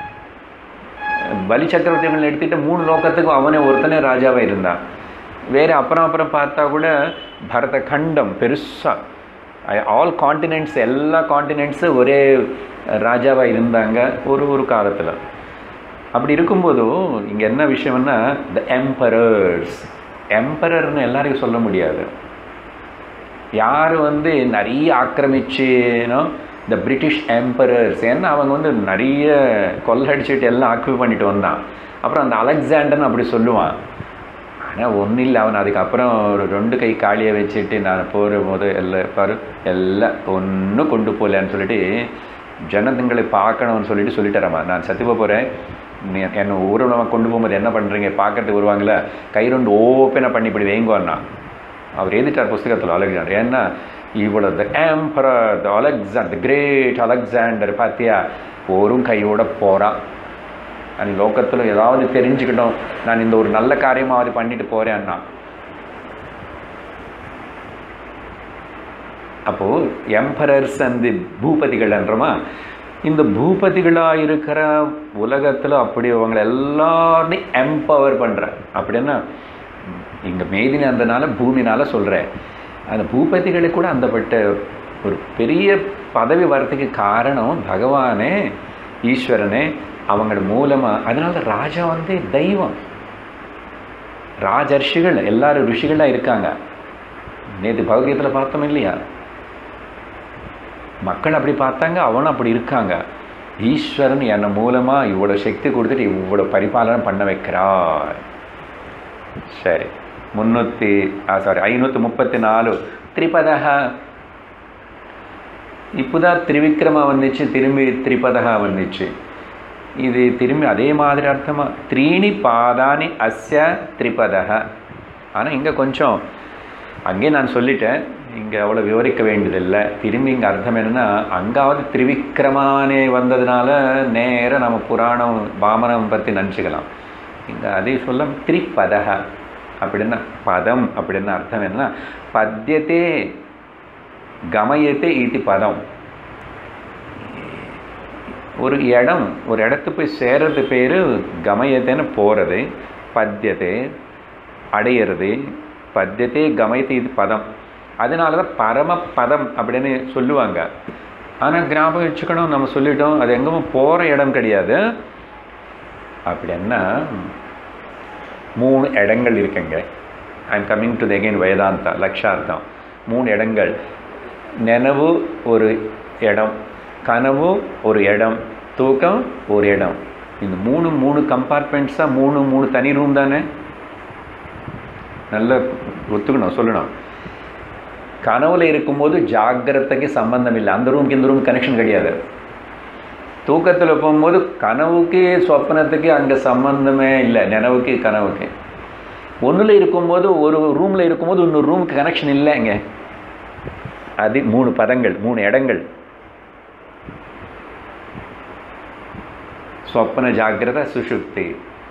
பலி சக்கரவர்த்திகள் எடுத்துகிட்டு மூணு லோகத்துக்கும் அவனே ஒருத்தனே ராஜாவாக இருந்தான் வேறு அப்புறம் அப்புறம் பார்த்தா கூட பரத கண்டம் பெருசாக ஆல் காண்டினென்ட்ஸ் எல்லா காண்டினென்ட்ஸும் ஒரே ராஜாவாக இருந்தாங்க ஒரு ஒரு காலத்தில் அப்படி இருக்கும்போது இங்கே என்ன விஷயம்னா த எம்பரர்ஸ் எம்பரர்னு எல்லாரையும் சொல்ல முடியாது யார் வந்து நிறைய ஆக்கிரமிச்சுனோ இந்த பிரிட்டிஷ் எம்பரர்ஸ் ஏன்னா அவங்க வந்து நிறைய கொள்ளடிச்சிட்டு எல்லாம் ஆக்குவி பண்ணிட்டு வந்தான் அப்புறம் அந்த அலெக்சாண்டர்னு அப்படி சொல்லுவான் ஆனால் ஒன்றும் இல்லை அவன் அதுக்கப்புறம் ஒரு ரெண்டு கை காளியை வச்சுட்டு நான் போகிற போது எல்லாம் பாரு எல்லாம் ஒன்றும் கொண்டு போகலன்னு சொல்லிட்டு ஜனதுங்களை பார்க்கணும்னு சொல்லிட்டு சொல்லிட்டாரம்மா நான் சத்தியமாக போகிறேன் நீ என்னை ஊர்வலமாக கொண்டு போகும்போது என்ன பண்ணுறீங்க பார்க்கறதுக்கு வருவாங்களே கை ரெண்டு ஓப்பனாக பண்ணி இப்படி வைங்கோன்னா அவர் எழுதிட்டார் புஸ்தகத்தில் அலெக்சாண்டர் ஏன்னா இவ்வளோ the emperor the Alexander the great Alexander பார்த்தியா ஒரு கையோட போகிறான் நான் லோக்கத்தில் ஏதாவது தெரிஞ்சுக்கிட்டோம் நான் இந்த ஒரு நல்ல காரியமாவது பண்ணிட்டு போகிறேன்னா அப்போது எம்பரர்ஸ் அந்த பூபதிகள்ன்றமா இந்த பூபதிகளாக இருக்கிற உலகத்தில் அப்படி அவங்களை எல்லாரையும் எம்பவர் பண்ணுறேன் அப்படின்னா இங்கே மேதினி அந்தனால பூமினால சொல்கிறேன் அந்த பூபதிகளுக்கு கூட அந்தப்பட்ட ஒரு பெரிய பதவி வரத்துக்கு காரணம் பகவானே ஈஸ்வரனே அவங்களோட மூலமாக அதனால ராஜா வந்து தெய்வம் ராஜர்ஷிகள் எல்லாரும் ருஷிகளாக இருக்காங்க நேற்று பகவத்கீதையில் பார்த்தோம் இல்லையா மக்கள் அப்படி பார்த்தாங்க அவனும் அப்படி இருக்காங்க ஈஸ்வரன் என்னை மூலமாக இவ்வளோ சக்தி கொடுத்துட்டு இவ்வளோ பரிபாலனை பண்ண வைக்கிறார் சரி முந்நூற்றி சாரி ஐநூற்றி முப்பத்தி நாலு திரிபதா இப்போதான் திரிவிக்ரமா வந்துச்சு திரும்பி திரிபதா வந்துச்சு இது திரும்பி அதே மாதிரி அர்த்தமாக த்ரீணி பாதானி அஸ்ய திரிபதா ஆனால் இங்கே கொஞ்சம் அங்கே நான் சொல்லிட்டேன் இங்கே அவ்வளோ விவரிக்க வேண்டியதில்லை திரும்பி இங்கே அர்த்தம் என்னென்னா அங்காவது திரிவிக்ரமானே வந்ததுனால நேராக நம்ம புராணம் வாமனம் பற்றி நினச்சிக்கலாம் இங்கே அதே சொல்ல திரிபதக அப்படின்னா பதம் அப்படின்னா அர்த்தம் என்னன்னா பத்தியத்தே கமயத்தே இது பதம் ஒரு இடம் ஒரு இடத்து போய் சேர்றது பேர் கமயத்தைன்னு போகிறது பத்தியத்தை அடையிறது பத்தியத்தே கமயத்தை இது பதம் அதனால தான் பரம பதம் அப்படின்னு சொல்லுவாங்க ஆனால் ஞாபகம் வச்சுக்கணும் நம்ம சொல்லிட்டோம் அது எங்கேயும் போகிற இடம் கிடையாது அப்படின்னா மூணு இடங்கள் இருக்குங்க I am coming to the again Vedanta லக்ஷார்த்தம் மூணு இடங்கள் நினைவு ஒரு இடம் கனவு ஒரு இடம் தூக்கம் ஒரு இடம் இந்த மூணு மூணு கம்பார்ட்மெண்ட்ஸாக மூணு மூணு தனி ரூம் தானே நல்ல ஒத்துக்கணும் சொல்லணும் கனவுல இருக்கும்போது ஜாக்கிரதைக்கு சம்பந்தம் இல்லை அந்த ரூமுக்கு இந்த ரூம் கனெக்ஷன் கிடையாது தூக்கத்தில் போகும்போது கனவுக்கு சொப்பனத்துக்கு அங்கே சம்பந்தமே இல்லை நினைவுக்கு கனவுக்கு ஒன்றில் இருக்கும்போது ஒரு ரூமில் இருக்கும்போது இன்னொரு ரூமுக்கு கனெக்ஷன் இல்லைங்க அது மூணு பதங்கள் மூணு இடங்கள் சொப்பன ஜாக்கிரதை சுஷுப்தி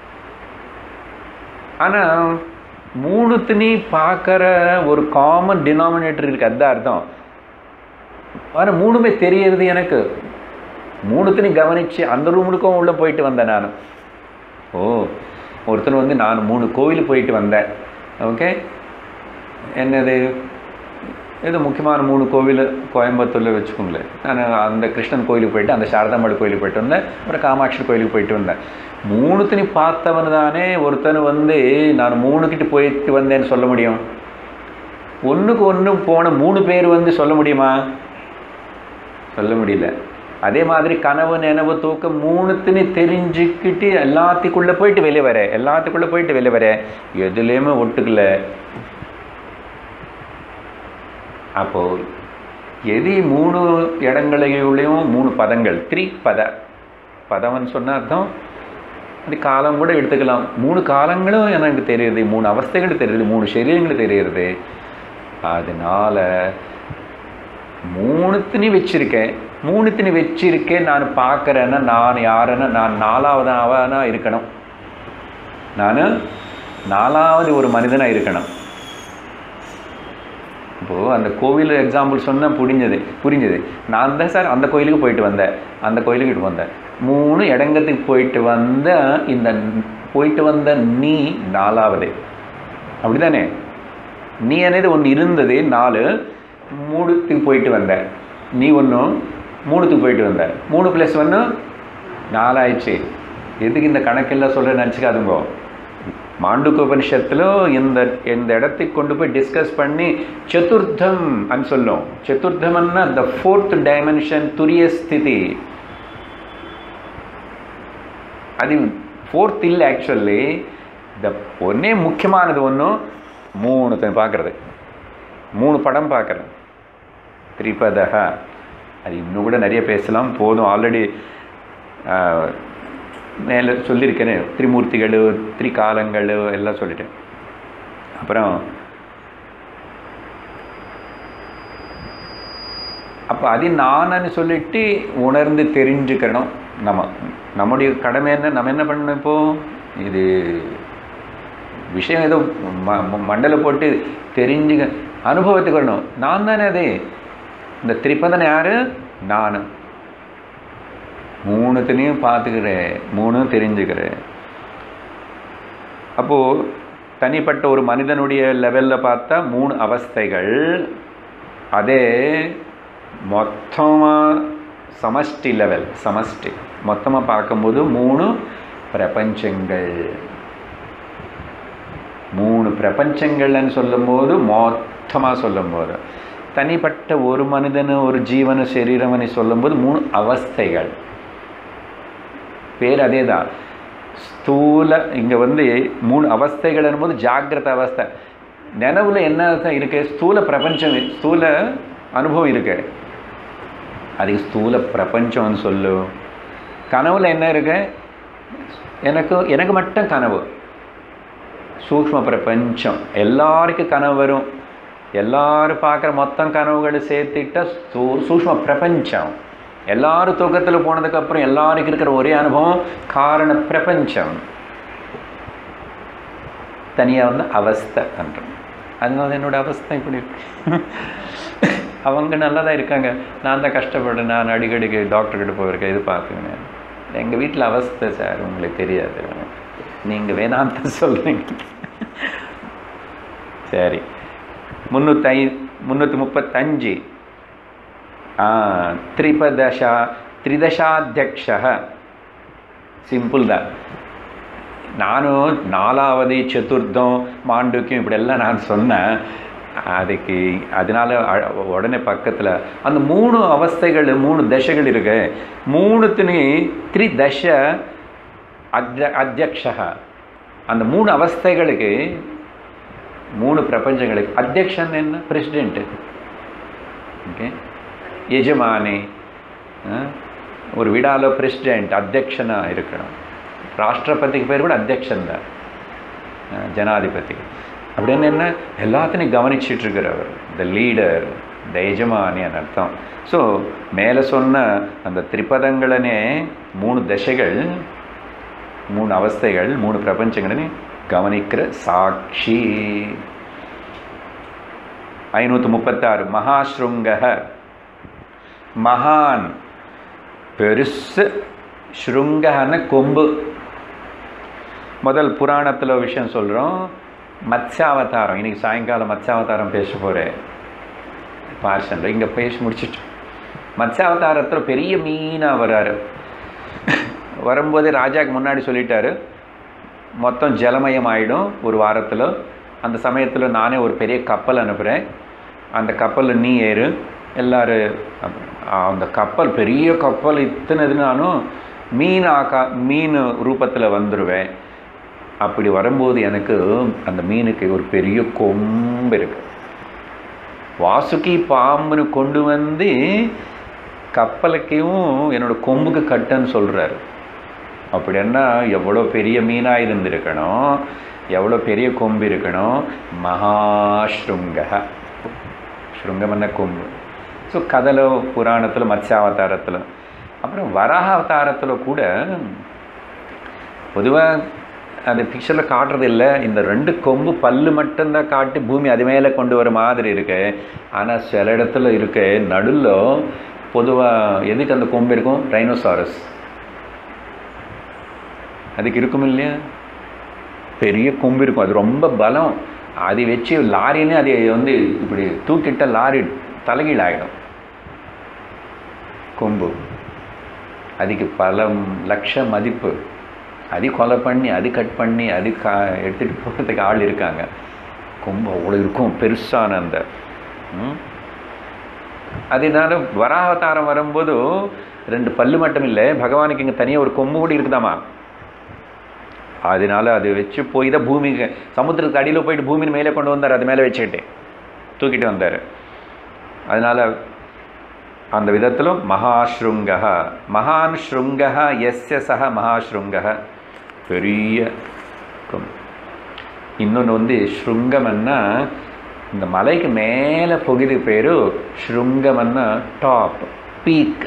ஆனால் மூணுத்துனி பார்க்குற ஒரு காமன் டினாமினேட்டர் இருக்குது அதுதான் அர்த்தம் ஆனால் மூணுமே தெரியறது எனக்கு மூணுத்துனி கவனித்து அந்த ரூமுக்கும் உள்ளே போயிட்டு வந்தேன் நான் ஓ ஒருத்தர் வந்து நான் மூணு கோவில் போயிட்டு வந்தேன் ஓகே என்னது இது முக்கியமான மூணு கோவில் கோயம்புத்தூரில் வச்சுக்கோங்களேன் நான் அந்த கிருஷ்ணன் கோயிலுக்கு போயிட்டு அந்த சாரதாம்பாள் கோயிலுக்கு போயிட்டு வந்தேன் அப்புறம் காமாட்சி கோயிலுக்கு போயிட்டு வந்தேன் மூணுத்தினி பார்த்தவன் தானே ஒருத்தன் வந்து நான் மூணுக்கிட்ட போயிட்டு வந்தேன்னு சொல்ல முடியும் ஒன்றுக்கு ஒன்று போன மூணு பேர் வந்து சொல்ல முடியுமா சொல்ல முடியல அதே மாதிரி கனவு நினைவு தூக்கம் மூணுத்துன்னு தெரிஞ்சுக்கிட்டு எல்லாத்துக்குள்ளே போயிட்டு வெளியே வர எல்லாத்துக்குள்ளே போயிட்டு வெளியே வர எதுலேயுமே ஒட்டுக்கல அப்போ எது மூணு இடங்களையும் மூணு பதங்கள் த்ரீ பத பதம்னு சொன்ன அர்த்தம் அது காலம் கூட எடுத்துக்கலாம் மூணு காலங்களும் எனக்கு தெரியுது மூணு அவஸ்தைகள் தெரியுது மூணு சரீரங்கள் தெரியுது அதனால மூணுத்தினி வச்சிருக்கேன் மூணுத்தினி வச்சிருக்கேன் நான் பார்க்குறேன்னா நான் யாருன்னா நான் நாலாவது அவனா இருக்கணும் நான் நாலாவது ஒரு மனிதனாக இருக்கணும் இப்போது அந்த கோவில் எக்ஸாம்பிள் சொன்னால் புரிஞ்சது புரிஞ்சது நான் தான் சார் அந்த கோயிலுக்கு போயிட்டு வந்தேன் அந்த கோயிலுக்கு வந்தேன் மூணு இடங்கத்துக்கு போயிட்டு வந்த இந்த போயிட்டு வந்த நீ நாலாவது அப்படிதானே நீ అనేది ஒன்று இருந்தது நாலு மூணுத்துக்கு போயிட்டு வந்த நீ ஒன்றும் மூணுத்துக்கு போயிட்டு வந்த மூணு ப்ளஸ் ஒன்று நாலாயிடுச்சு எதுக்கு இந்த கணக்கெல்லாம் சொல்ல நினச்சிக்காதுங்கோ மாண்டுக்க உபனிஷத்தில் இந்த இந்த இடத்துக்கு கொண்டு போய் டிஸ்கஸ் பண்ணி சதுர்த்தம் அப்படின்னு சொல்லும் சதுர்த்தம்னா த ஃபோர்த் டைமென்ஷன் துரிய ஸ்திதி அது ஃபோர்த் இல்லை ஆக்சுவலி இந்த ஒன்றே முக்கியமானது ஒன்றும் மூணு பார்க்குறது மூணு படம் பார்க்குறேன் திரிபதக அது இன்னும் கூட நிறைய பேசலாம் போதும் ஆல்ரெடி மேலே சொல்லியிருக்கேனே திரிமூர்த்திகள் திரிகாலங்கள் எல்லாம் சொல்லிட்டேன் அப்புறம் அப்போ அது நானன்னு சொல்லிட்டு உணர்ந்து தெரிஞ்சுக்கணும் நம்ம நம்முடைய கடமை என்ன நம்ம என்ன பண்ணணும் இப்போ இது விஷயம் ஏதோ ம மண்டலை போட்டு தெரிஞ்சுக்க அனுபவத்துக்கு வரணும் நான் தானே அதே இந்த திரிப்பதனை யார் நான் மூணுத்தினையும் பார்த்துக்கிறேன் மூணும் தெரிஞ்சுக்கிறேன் அப்போது தனிப்பட்ட ஒரு மனிதனுடைய லெவலில் பார்த்தா மூணு அவஸ்தைகள் அதே மொத்தமாக சமஷ்டி லெவல் சமஷ்டி மொத்தமாக பார்க்கும்போது மூணு பிரபஞ்சங்கள் மூணு பிரபஞ்சங்கள்னு சொல்லும்போது மொத்தமாக சொல்லும்போது தனிப்பட்ட ஒரு மனிதனு ஒரு ஜீவனு சரீரமனை சொல்லும்போது மூணு அவஸ்தைகள் பேர் அதே தான் ஸ்தூல இங்கே வந்து மூணு அவஸ்தைகள் போது ஜாகிரத அவஸ்தை நினைவில் என்ன அர்த்தம் இருக்கு ஸ்தூல பிரபஞ்சம் ஸ்தூல அனுபவம் இருக்கு அதுக்கு ஸ்தூல பிரபஞ்சம்னு சொல்லு கனவுல என்ன இருக்கு எனக்கு எனக்கு மட்டும் கனவு சூக்ம பிரபஞ்சம் எல்லாருக்கும் கனவு வரும் எல்லாரும் பார்க்குற மொத்தம் கனவுகளை சேர்த்துட்டா சூ சூக்ம பிரபஞ்சம் எல்லாரும் தூக்கத்தில் போனதுக்கப்புறம் எல்லாருக்கும் இருக்கிற ஒரே அனுபவம் காரண பிரபஞ்சம் தனியாக வந்து அவஸ்தை பண்ணுறோம் அதனால என்னோட அவஸ்தை இப்படி இருக்கு அவங்க நல்லா தான் இருக்காங்க நான் தான் கஷ்டப்படுறேன் நான் அடிக்கடிக்கு டாக்டர்கிட்ட போயிருக்கேன் இது பார்த்துக்கினேன் எங்கள் வீட்டில் அவஸ்தை சார் உங்களுக்கு தெரியாது நீங்கள் வேதாந்த சொல்கிறீங்க சரி முந்நூற்றி முந்நூற்றி முப்பத்தஞ்சு திரிபதசா திரிதசாத்தியக்ஷ சிம்பிள் தான் நானும் நாலாவது சதுர்த்தம் மாண்டுக்கும் இப்படியெல்லாம் நான் சொன்னேன் அதுக்கு அதனால அ- உடனே பக்கத்தில் அந்த மூணு அவஸ்தைகள் மூணு தசைகள் இருக்கு மூணுத்துனே திரிதச அத்ய அத்தியக்ஷா அந்த மூணு அவஸ்தைகளுக்கு மூணு பிரபஞ்சங்களுக்கு அத்தியக்ஷன் என்ன பிரசிடென்ட் ஓகே యజమాని ఆ, ஒரு விடாలో ప్రెసిడెంట్ అధ్యక్షన இருக்கணும் ராஷ்டிரபதிக்கு பேர் கூட அத்தியக்ஷன் தான் ஆ, ஜனாதிபதி அப்படின்னு என்ன எல்லாத்தையும் கவனிச்சிட்டு இருக்கிறவர் த லீடர் த எஜமானின்னு அர்த்தம் ஸோ மேலே சொன்ன அந்த திரிபதங்களனே மூணு தசைகள் மூணு அவஸ்தைகள் மூணு பிரபஞ்சங்களையும் கவனிக்கிற சாட்சி ஐநூற்றி முப்பத்தாறு மகாஸ்ருங்க மகான் பெருசு ஸ்ருங்கன கொம்பு முதல் புராணத்தில் விஷயம் சொல்கிறோம் மத்ஸ்யாவதாரம் இன்னைக்கு சாயங்காலம் மத்ஸ்யாவதாரம் பேச போகிறேன் பார்சன் இங்கே பேசி முடிச்சிட்டு மத்ஸ்யாவதாரத்தில் பெரிய மீனாக வராரு வரும்போதே ராஜாக்கு முன்னாடி சொல்லிட்டாரு மொத்தம் ஜலமயம் ஆகிடும் ஒரு வாரத்தில் அந்த சமயத்தில் நானே ஒரு பெரிய கப்பல் அனுப்புகிறேன் அந்த கப்பலில் நீ ஏறு எல்லாரும் அப்ப- அந்த கப்பல் பெரிய கப்பல் இத்தனைதுனாலும் மீன் ஆக்கா மீன் ரூபத்தில் வந்துடுவேன் அப்படி வரும்போது எனக்கு அந்த மீனுக்கு ஒரு பெரிய கொம்பு இருக்கு வாசுகி பாம்புன்னு கொண்டு வந்து கப்பலுக்கும் என்னோட கொம்புக்கு கட்டுன்னு சொல்கிறாரு அப்படின்னா எவ்வளோ பெரிய மீனாக இருந்திருக்கணும் எவ்வளோ பெரிய கொம்பு இருக்கணும் மகாஸ்ருங்க ஸ்ருங்கமன்ன கொம்பு ஸோ கதல புராணத்தில் மத்ஸ்யாவதாரத்தில் அப்புறம் வராக அவதாரத்தில் கூட பொதுவாக அந்த பிக்சரில் காட்டுறது இல்லை இந்த ரெண்டு கொம்பு பல்லு மட்டும்தான் காட்டி பூமி அது மேலே கொண்டு வர மாதிரி இருக்கு ஆனால் சில இடத்துல இருக்கு நடுவில் பொதுவாக எதுக்கு அந்த கொம்பு இருக்கும் ரைனோசாரஸ் அதுக்கு இருக்கும் இல்லையா பெரிய கொம்பு இருக்கும் அது ரொம்ப பலம் அதை வச்சு லாரின்னு அதை வந்து இப்படி தூக்கிட்ட லாரி தலைகீழ் ஆகிடும் கொம்பு அதுக்கு பல லட்ச மதிப்பு அது கொலை பண்ணி அது கட் பண்ணி அது கா எடுத்துகிட்டு போகிறதுக்கு ஆள் இருக்காங்க கொம்பு அவ்வளோ இருக்கும் பெருசான அந்த ம். அதனால வராவதாரம் வரும்போது ரெண்டு பல்லு மட்டும் இல்லை பகவானுக்கு இங்கே தனியாக ஒரு கொம்பு கூட இருக்குதாமா அதனால அது வச்சு போய் தான் பூமிக்கு சமுத்திரத்துக்கு அடியில் போயிட்டு பூமியின் மேலே கொண்டு வந்தார் அது மேலே வச்சுக்கிட்டு தூக்கிட்டு வந்தார் அதனால் அந்த விதத்திலும் மகாஸ்ருங்க மகான் ஸ்ருங்க எஸ்ய சக மகாஸ்ருங்க பெரிய கொம்பு. இன்னொன்று வந்து ஸ்ருங்கமன்னா இந்த மலைக்கு மேலே பகுதி பேர் ஸ்ருங்கமன்னா டாப் பீக்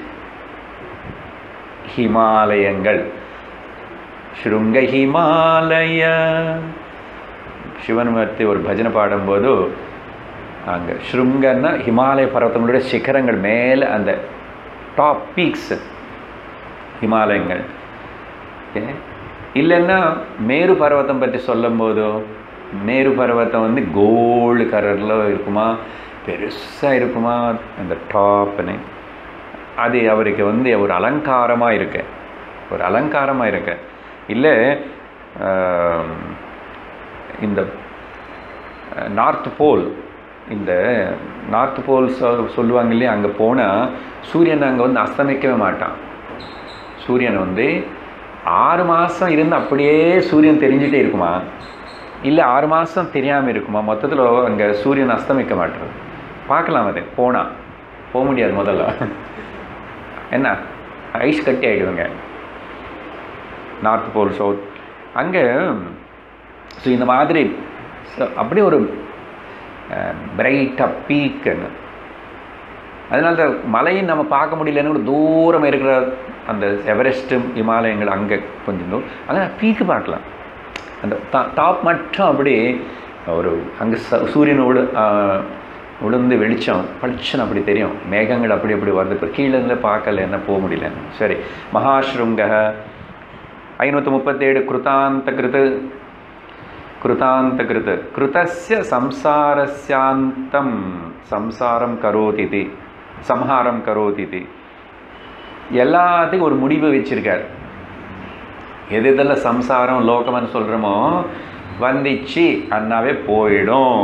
ஹிமாலயங்கள் ஸ்ருங்க ஹிமாலய சிவன் பற்றி ஒரு பஜனை பாடும்போது அங்கே ஸ்ருங்கன்னா ஹிமாலய பர்வத்தங்களுடைய சிகரங்கள் மேலே அந்த டாப் பீக்ஸ் ஹிமாலயங்கள் ஓகே இல்லைன்னா மேரு பர்வதம் பற்றி சொல்லும்போது மேரு பர்வதம் வந்து கோல்டு கலரில் இருக்குமா பெருசாக இருக்குமா அந்த டாப்னு அது அவருக்கு வந்து ஒரு அலங்காரமாக இருக்கு ஒரு அலங்காரமாக இருக்கு இல்லை ஆம், இந்த நார்த் போல் இந்த நார்த் போல் சொல் சொல்லுவாங்க இல்லையா அங்கே போனால் சூரியன் அங்கே வந்து அஸ்தமிக்கவே மாட்டான் சூரியன் வந்து ஆறு மாதம் இருந்து அப்படியே சூரியன் தெரிஞ்சிட்டே இருக்குமா இல்லை ஆறு மாதம் தெரியாமல் இருக்குமா மொத்தத்தில் அங்கே சூரியன் அஸ்தமிக்க மாட்டேறது பார்க்கலாம் அது போனால் போக முடியாது முதல்ல என்ன ஐஸ் கட்டி ஆகிடுவாங்க நார்த் போல் சவுத் அங்கே ஸோ இந்த மாதிரி so அப்படியே ஒரு பிரைட்டாக பீக்குன்னு அதனால தான் மலையை நம்ம பார்க்க முடியலன்னு கூட தூரம் இருக்கிற அந்த எவரெஸ்ட்டு இமாலயங்கள் அங்கே கொஞ்சம் தூரம் அங்கே பீக்கு பார்க்கலாம் அந்த டாப் மட்டும் அப்படி ஒரு அங்கே ச சூரியன் விழு ஆ, விழுந்து வெளிச்சம் பளிச்சுன்னு அப்படி தெரியும் மேகங்கள் அப்படி அப்படி வருது இப்போ கீழே இருந்து பார்க்கல என்ன போக முடியல சரி மகாஸ்ருங்க ஐநூற்றி முப்பத்தேழு கிருதாந்த கிருத்து கிருதாந்த கிருத்து கிருதஸ்ய சம்சாரஸ்யாந்தம் சம்சாரம் கரோதி இது சம்ஹாரம் கரோதிதி எல்லாத்துக்கும் ஒரு முடிவு வச்சிருக்கார் எது எதில் சம்சாரம் லோகம்னு சொல்கிறோமோ வந்துச்சு அண்ணாவே போயிடும்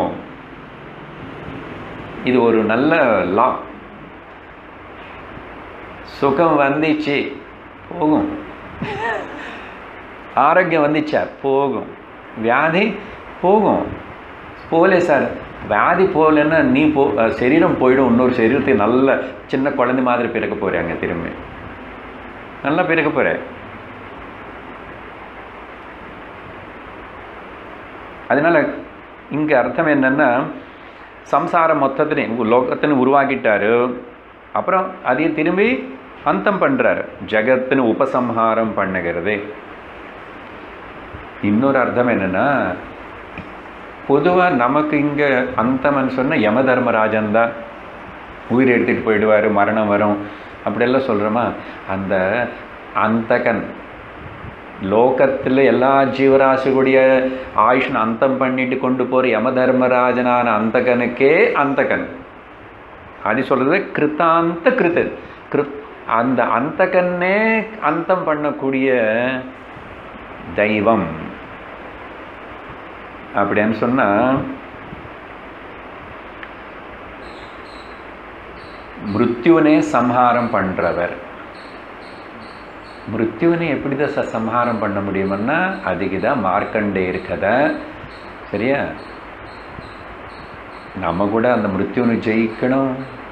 இது ஒரு நல்ல லா சுகம் வந்துச்சு போகும் ஆரோக்கியம் வந்துச்சா போகும் வியாதி போகும் போகலே சார் வியாதி போகலன்னா நீ போ அஹ் சரீரம் போயிடும் இன்னொரு சரீரத்துக்கு நல்ல சின்ன குழந்தை மாதிரி பிறக்க போகிறாங்க திரும்பி நல்லா பிறக்க போகிற அதனால் இங்கே அர்த்தம் என்னென்னா சம்சாரம் மொத்தத்தினையும் லோகத்தின்னு உருவாக்கிட்டாரு அப்புறம் அதையும் திரும்பி அந்தம் பண்ணுறாரு ஜகத்துன்னு உபசம்ஹாரம் பண்ணுகிறது இன்னொரு அர்த்தம் என்னென்னா பொதுவாக நமக்கு இங்கே அந்தம்னு சொன்னால் யம தர்மராஜன் தான் உயிர் எடுத்துகிட்டு போயிடுவார் மரணம் வரும் அப்படியெல்லாம் சொல்கிறோமா அந்த அந்தகன் லோகத்தில் எல்லா ஜீவராசிகளுடைய ஆயுஷ்னு அந்தம் பண்ணிட்டு கொண்டு போகிற யம தர்மராஜனான அந்தகனுக்கே அந்தகன் அது சொல்கிறது கிருத்தாந்த கிருத்து கிருத் அந்த அந்தகன்னே அந்தம் பண்ணக்கூடிய தெய்வம் அப்படின்னு சொன்னால் மிருத்யுவனே சம்ஹாரம் பண்ணுறவர் மிருத்யுவனை எப்படி தான் ச சம்ஹாரம் பண்ண முடியுமன்னா அதுக்கு தான் மார்க்கண்டேயர் கதை சரியா நம்ம கூட அந்த மிருத்யுவனை ஜெயிக்கணும்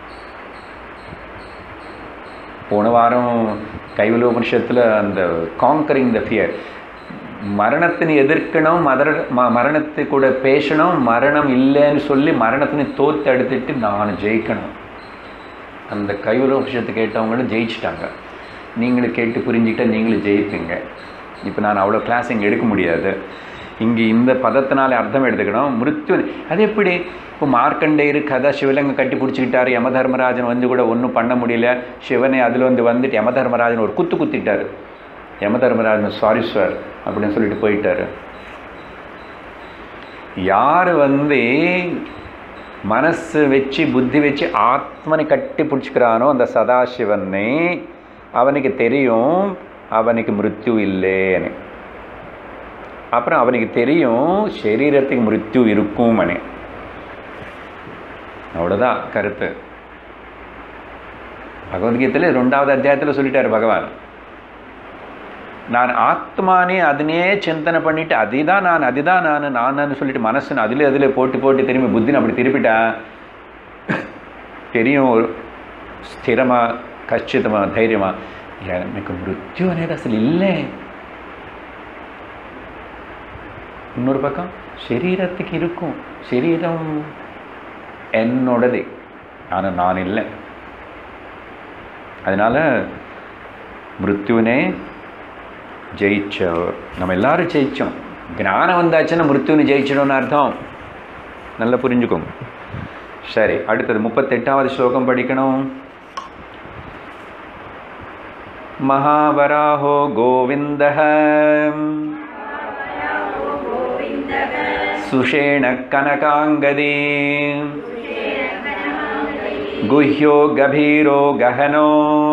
போன வாரம் கைவலோபனிஷத்தில் அந்த காங்கரிங் த ஃபியர் மரணத்தினை எதிர்க்கணும் மதர ம மரணத்தை கூட பேசணும் மரணம் இல்லைன்னு சொல்லி மரணத்தினை தோத்து எடுத்துட்டு நான் ஜெயிக்கணும் அந்த கைவலோபனிஷத்தை கேட்டவங்களும் ஜெயிச்சிட்டாங்க நீங்களும் கேட்டு புரிஞ்சுக்கிட்ட நீங்களும் ஜெயிப்பீங்க இப்போ நான் அவ்வளோ கிளாஸ் இங்கே எடுக்க முடியாது இங்கே இந்த பதத்தினால அர்த்தம் எடுத்துக்கணும் மிருத்யு அது எப்படி இப்போ மார்க்கண்டேயர் கதை சிவலிங்க கட்டி பிடிச்சிக்கிட்டாரு யம தர்மராஜன் வந்து கூட ஒன்றும் பண்ண முடியல சிவனை அதில் வந்து வந்துட்டு யம தர்மராஜன் ஒரு குத்து குத்திட்டாரு யம தர்மராஜன் சாரி சார் அப்படின்னு சொல்லிட்டு போயிட்டாரு யார் வந்து மனசு வச்சு புத்தி வச்சு ஆத்மனை கட்டி பிடிச்சிக்கிறானோ அந்த சதாசிவனை அவனுக்கு தெரியும் அவனுக்கு மிருத்யு இல்லைன்னு அப்புறம் அவனுக்கு தெரியும் சரீரத்துக்கு மிருத்யு இருக்கும் மணி அவ்வளோதான் கருத்து பகவத்கீதையில் ரெண்டாவது அத்தியாயத்தில் சொல்லிட்டார் பகவான் நான் ஆத்மானே அதனே சிந்தனை பண்ணிட்டு அதுதான் நான் அதுதான் நான் நான் சொல்லிட்டு மனசு அதில் அதில் போட்டு போட்டு திரும்பி புத்தின்னு அப்படி திருப்பிட்டா தெரியும் ஒரு ஸ்திரமாக கச்சிதமாக தைரியமாக எனக்கு மிருத்யு అనేది అసలు இல்லை இன்னொரு பக்கம் சரீரத்துக்கு இருக்கும் சரீரம் என்னோடது ஆனால் நான் இல்லை அதனால் மிருத்யுனே ஜெயிச்சவர் நம்ம எல்லாரும் ஜெயிச்சோம் ஞானம் வந்தாச்சுன்னா மிருத்யுன்னு ஜெயிச்சிடும்னு அர்த்தம் நல்லா புரிஞ்சுக்கோங்க சரி அடுத்தது முப்பத்தெட்டாவது ஸ்லோகம் படிக்கணும் महावराहो गोविन्दः सुषेणः कनकाङ्गदी गुह्यो गभीरो गहनो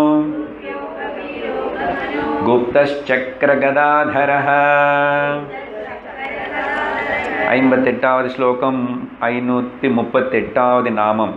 गुप्तश्चक्रगदाधरः ஐம்பத்தெட்டாவது ஸ்லோகம் ஐநூற்றி முப்பத்தெட்டாவது நாமம்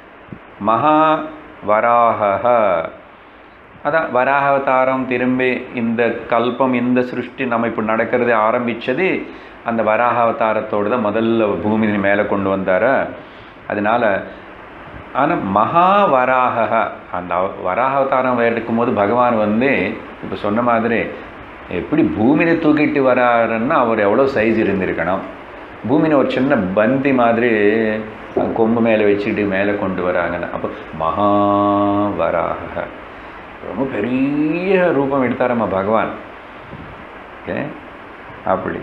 மகாவராக அதான் வராகாவதாரம் திரும்பி இந்த கல்பம் இந்த சிருஷ்டி நம்ம இப்போ நடக்கிறது ஆரம்பித்தது அந்த வராகாவதாரத்தோடு தான் முதல்ல பூமி மேலே கொண்டு வந்தார் அதனால் ஆனால் மகாவராக அந்த வராகாவதாரம் எடுக்கும்போது பகவான் வந்து இப்போ சொன்ன மாதிரி எப்படி பூமியை தூக்கிட்டு வராருன்னா அவர் எவ்வளோ சைஸ் இருந்திருக்கணும் பூமியை ஒரு சின்ன பந்தி மாதிரி கொம்பு மேலே வச்சுட்டு மேலே கொண்டு வராங்கன்னு அப்போ மகாவராக ரொம்ப பெரிய ரூபம் எடுத்தாரம்மா பகவான் ஓகே அப்படி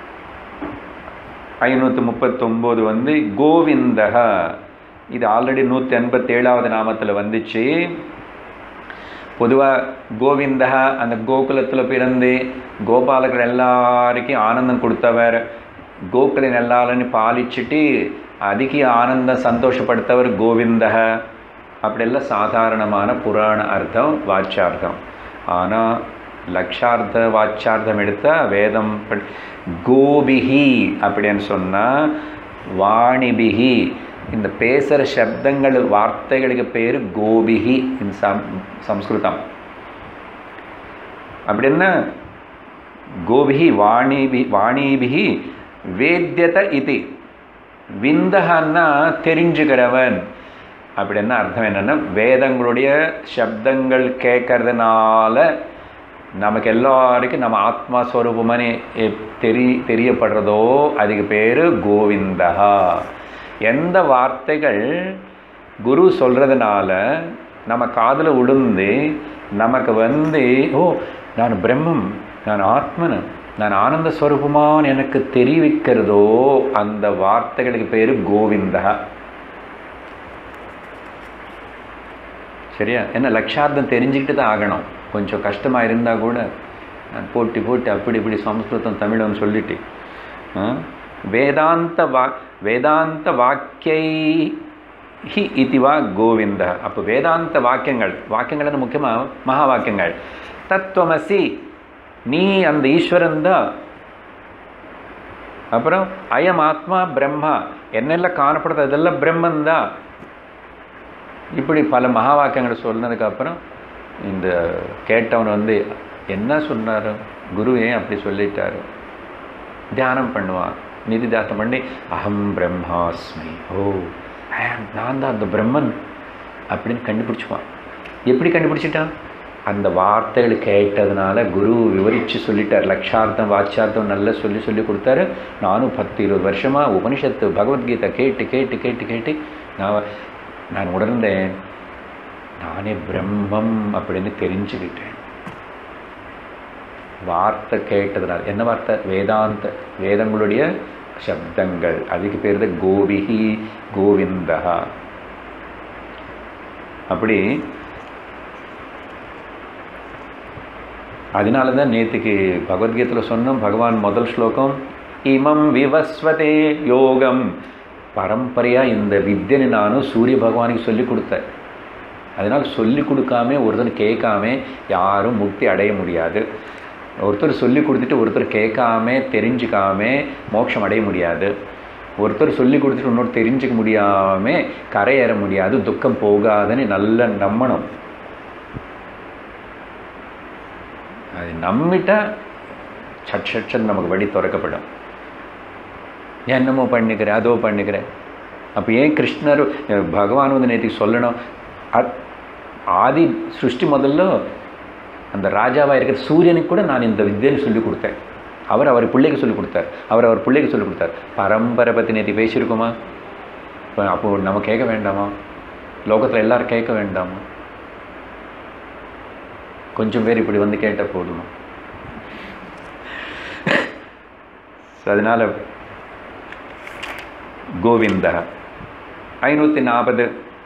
ஐநூற்றி முப்பத்தொம்போது வந்து கோவிந்தக இது ஆல்ரெடி நூற்றி எண்பத்தேழாவது நாமத்தில் வந்துச்சு பொதுவாக கோவிந்தக அந்த கோகுலத்தில் பிறந்து கோபாலகர் எல்லாருக்கும் ஆனந்தம் கொடுத்தவர் கோகுலின் எல்லாரும் பாலிச்சுட்டு அதிக ஆனந்தம் சந்தோஷப்படுத்தவர் கோவிந்தக அப்படியெல்லாம் சாதாரணமான புராண அர்த்தம் வாச்சியார்த்தம் ஆனால் லக்ஷார்த்த வாச்சார்த்தம் எடுத்தால் வேதம் படி கோபிகி அப்படின்னு சொன்னால் வாணிபிகி இந்த பேசுகிற சப்தங்கள் வார்த்தைகளுக்கு பேர் கோபிகி இன் சம் சம்ஸ்கிருதம் அப்படின்னா கோபிகி வாணிபி வாணிபிகி வேத்தியத இது விந்தகன்னா தெரிஞ்சுக்கிறவன் அப்படின்னா அர்த்தம் என்னென்னா வேதங்களுடைய சப்தங்கள் கேட்கறதுனால நமக்கு எல்லாருக்கும் நம்ம ஆத்மா ஸ்வரூபமனே தெரி தெரியப்படுறதோ அதுக்கு பேர் கோவிந்தா எந்த வார்த்தைகள் குரு சொல்கிறதுனால நம்ம காதில் உளுந்து நமக்கு வந்து ஓ நான் பிரம்மம் நான் ஆத்மன் நான் ஆனந்த ஸ்வரூபமான் எனக்கு தெரிவிக்கிறதோ அந்த வார்த்தைகளுக்கு பேர் கோவிந்தா சரியா என்ன லட்சார்த்தம் தெரிஞ்சுக்கிட்டு தான் ஆகணும் கொஞ்சம் கஷ்டமாக இருந்தால் கூட நான் போட்டி போட்டி அப்படி இப்படி சம்ஸ்கிருதம் தமிழம் சொல்லிட்டு வேதாந்த வா வேதாந்த வாக்கியை ஹி இதுவா கோவிந்த அப்போ வேதாந்த வாக்கியங்கள் வாக்கியங்கள்னு முக்கியமாக மகா வாக்கியங்கள் தத்துவமசி நீ அந்த ஈஸ்வரன் தான் அப்புறம் அயம் ஆத்மா பிரம்மா என்னெல்லாம் காணப்படுறது அதெல்லாம் பிரம்மன் தான் இப்படி பல மகா வாக்கியங்களை சொன்னதுக்கப்புறம் இந்த கேட்டவன் வந்து என்ன சொன்னார் குரு ஏன் அப்படி சொல்லிட்டாரு தியானம் பண்ணுவான் நிதி தியானம் பண்ணி அகம் பிரம்மாஸ்மி ஓ நான் தான் அந்த பிரம்மன் அப்படின்னு கண்டுபிடிச்சுவான் எப்படி கண்டுபிடிச்சிட்டான் அந்த வார்த்தைகள் கேட்டதுனால குரு விவரித்து சொல்லிட்டார் லட்சார்த்தம் வாட்சார்த்தம் நல்லா சொல்லி சொல்லி கொடுத்தாரு நானும் பத்து இருபது வருஷமாக உபனிஷத்து பகவத்கீதை கேட்டு கேட்டு கேட்டு கேட்டு நான் நான் உணர்ந்தேன் நானே பிரம்மம் அப்படின்னு தெரிஞ்சுக்கிட்டேன் வார்த்தை கேட்டதுனால என்ன வார்த்தை வேதாந்த வேதங்களுடைய சப்தங்கள் அதுக்கு பேர் தான் கோபிகி கோவிந்தா அப்படி அதனால தான் நேற்றுக்கு பகவத்கீதையில் சொன்னோம் பகவான் முதல் ஸ்லோகம் இமம் விவஸ்வதே யோகம் பரம்பரையாக இந்த வித்தியனை நானும் சூரிய பகவானுக்கு சொல்லி கொடுத்தேன் அதனால் சொல்லி கொடுக்காம ஒருத்தர் கேட்காம யாரும் முக்தி அடைய முடியாது ஒருத்தர் சொல்லி கொடுத்துட்டு ஒருத்தர் கேட்காம தெரிஞ்சுக்காம மோட்சம் அடைய முடியாது ஒருத்தர் சொல்லி கொடுத்துட்டு இன்னொரு தெரிஞ்சுக்க முடியாமல் கரையேற முடியாது துக்கம் போகாதுன்னு நல்லா நம்பணும் அது நம்பிட்டா சட் சட்சன் நமக்கு வழி திறக்கப்படும் என்னமோ பண்ணிக்கிறேன் அதோ பண்ணிக்கிறேன் அப்போ ஏன் கிருஷ்ணர் பகவான் வந்து நேற்றுக்கு சொல்லணும் ஆதி சிருஷ்டி முதல்ல அந்த ராஜாவாக இருக்கிற சூரியனுக்கு கூட நான் இந்த வித்தியனை சொல்லி கொடுத்தேன் அவர் அவர் பிள்ளைக்கு சொல்லி கொடுத்தார் அவர் அவர் பிள்ளைக்கு சொல்லி கொடுத்தார் பரம்பரை பற்றி நேற்று பேசியிருக்கோமா இப்போ அப்போ நம்ம கேட்க வேண்டாமா லோகத்தில் எல்லாரும் கேட்க வேண்டாமா கொஞ்சம் பேர் இப்படி வந்து கேட்டால் போதுமா அதனால் கோவிந்த ஐநூற்றி நாற்பது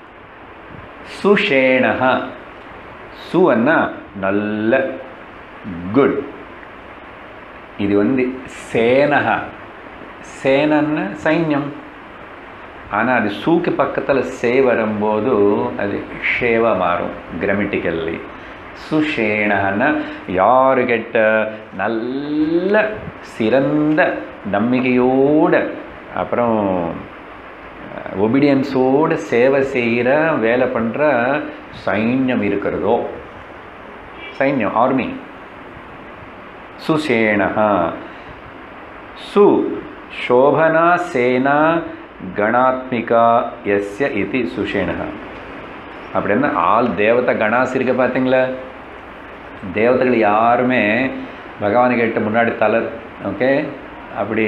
சுஷேணக சுன்னா நல்ல குட் இது வந்து சேனக சேனன்னு சைன்யம் ஆனால் அது சூக்கு பக்கத்தில் சே வரும்போது அது ஷேவா மாறும் கிராமட்டிக்கல்லி சுஷேணன்னா யாருக்கிட்ட நல்ல சிறந்த நம்பிக்கையோடு அப்புறம் ஒபீடியன்ஸோடு சேவை செய்கிற வேலை பண்ணுற சைன்யம் இருக்கிறதோ சைன்யம் ஆர்மி சுசேனः சு சோபனா சேனா கணாத்மிகா எஸ்ய இது சுஷேனः அப்படின்னா ஆள் தேவதை கணாஸ் இருக்க பார்த்தீங்களா தேவதைகள் யாருமே பகவானை கேட்ட முன்னாடி தலை ஓகே அப்படி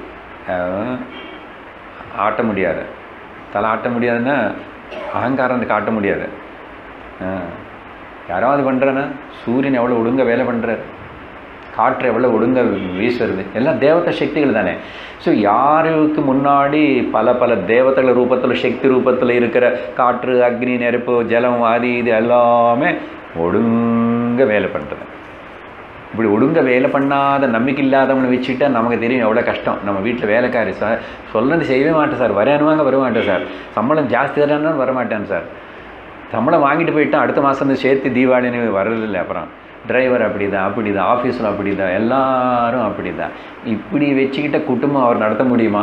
ஆட்ட முடியாது தலை ஆட்ட முடியாதுன்னா அகங்காரம் காட்ட முடியாது யாராவது பண்ணுறேன்னா சூரியன் எவ்வளோ ஒழுங்க வேலை பண்ணுறாரு காற்று எவ்வளோ ஒழுங்க வீசுறது எல்லாம் தேவதை சக்திகள் தானே ஸோ யாருக்கு முன்னாடி பல பல தேவதைகள் ரூபத்தில் சக்தி ரூபத்தில் இருக்கிற காற்று அக்னி நெருப்பு ஜலம் ஆதி இது எல்லாமே ஒழுங்க வேலை பண்ணுறது இப்படி ஒழுங்க வேலை பண்ணாத நம்பிக்கை இல்லாதவங்களை வச்சுட்டா நமக்கு தெரியும் எவ்வளோ கஷ்டம் நம்ம வீட்டில் வேலைக்காரி சார் சொல்றது செய்யவே மாட்டேன் சார் வரேனுவாங்க வரமாட்டேன் சார் சம்பளம் ஜாஸ்தி தரானு வரமாட்டேன் சார் சம்பளம் வாங்கிட்டு போயிட்டான் அடுத்த மாதம் வந்து சேர்த்து தீபாவளின்னு வரதில்லை அப்புறம் டிரைவர் அப்படி தான் அப்படி தான் ஆஃபீஸில் அப்படி தான் எல்லாரும் அப்படி தான் இப்படி வச்சுக்கிட்ட குடும்பம் அவர் நடத்த முடியுமா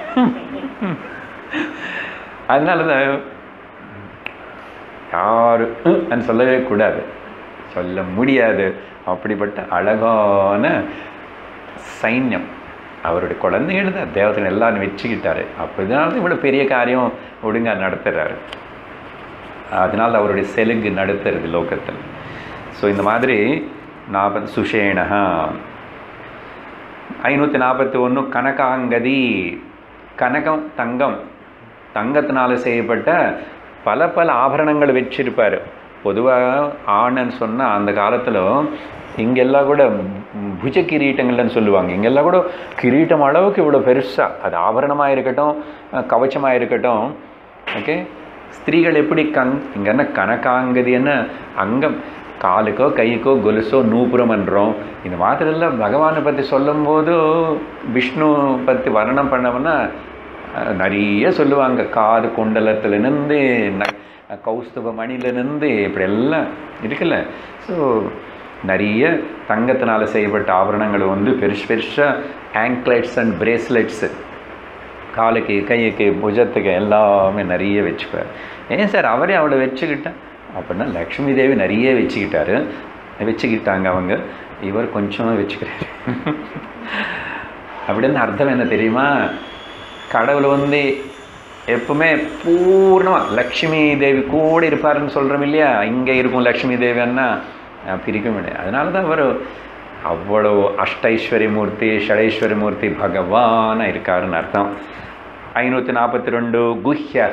அதனால தான் யாரும் சொல்லவே கூடாது சொல்ல முடியாது அப்படிப்பட்ட அழகான சைன்யம் அவருடைய குழந்தைகள் தான் தேவதன் எல்லாரும் வச்சுக்கிட்டாரு அப்போ இதனால தான் இவ்வளோ பெரிய காரியம் ஒழுங்கா நடத்துகிறாரு அதனால் அவருடைய செலுங்கு நடத்துறது லோகத்தில் ஸோ இந்த மாதிரி நாற்பது சுஷேணா ஐநூற்றி நாற்பத்தி ஒன்று கனகாங்கதி கனகம் தங்கம் தங்கத்தினால செய்யப்பட்ட பல பல ஆபரணங்கள் வச்சிருப்பார் பொதுவாக ஆணன்னு சொன்னால் அந்த காலத்தில் இங்கெல்லாம் கூட புஜ கிரீட்டங்கள்னு சொல்லுவாங்க இங்கெல்லாம் கூட கிரீட்டம் அளவுக்கு இவ்வளோ பெருசாக அது ஆபரணமாக இருக்கட்டும் கவச்சமாக இருக்கட்டும் ஓகே ஸ்திரீகள் எப்படி கங் இங்கே என்ன கனகாங்கதி என்ன அங்கம் காலுக்கோ கைக்கோ கொலுசோ நூபுரம்ன்றோம் இந்த மாதிரிலாம் பகவானை பற்றி சொல்லும்போது விஷ்ணு பற்றி வர்ணனம் பண்ணோம்னா அஹ், நிறைய சொல்லுவாங்க காது குண்டலத்துலேருந்து ந கௌஸ்துப மணிலேருந்து இப்படி எல்லாம் இருக்குல்ல ஸோ நிறைய தங்கத்தினால் செய்யப்பட்ட ஆபரணங்கள் வந்து பெருசு பெருசாக ஆங்க்லைட்ஸ் அண்ட் பிரேஸ்லெட்ஸு காலுக்கு கைக்கு புஜத்துக்கு எல்லாமே நிறைய வச்சுப்பார் ஏன் சார் அவரே அவளை வச்சுக்கிட்டேன் அப்படின்னா லக்ஷ்மி தேவி நிறைய வச்சுக்கிட்டாரு வச்சுக்கிட்டாங்க அவங்க இவர் கொஞ்சமாக வச்சுக்கிறாரு அப்படின்னு அர்த்தம் என்ன தெரியுமா கடவுள் வந்து எப்பவுமே பூர்ணமாக லக்ஷ்மி தேவி கூட இருப்பாருன்னு சொல்கிறோம் இல்லையா இங்கே இருக்கும் லக்ஷ்மி தேவின்னா அஹ், பிரிக்க முடியாது அதனால தான் அவர் அவ்வளோ அஷ்டைஸ்வரி மூர்த்தி ஷடைஸ்வரி மூர்த்தி பகவானாக இருக்காருன்னு அர்த்தம் ஐநூற்றி நாற்பத்தி ரெண்டு குஹ்யக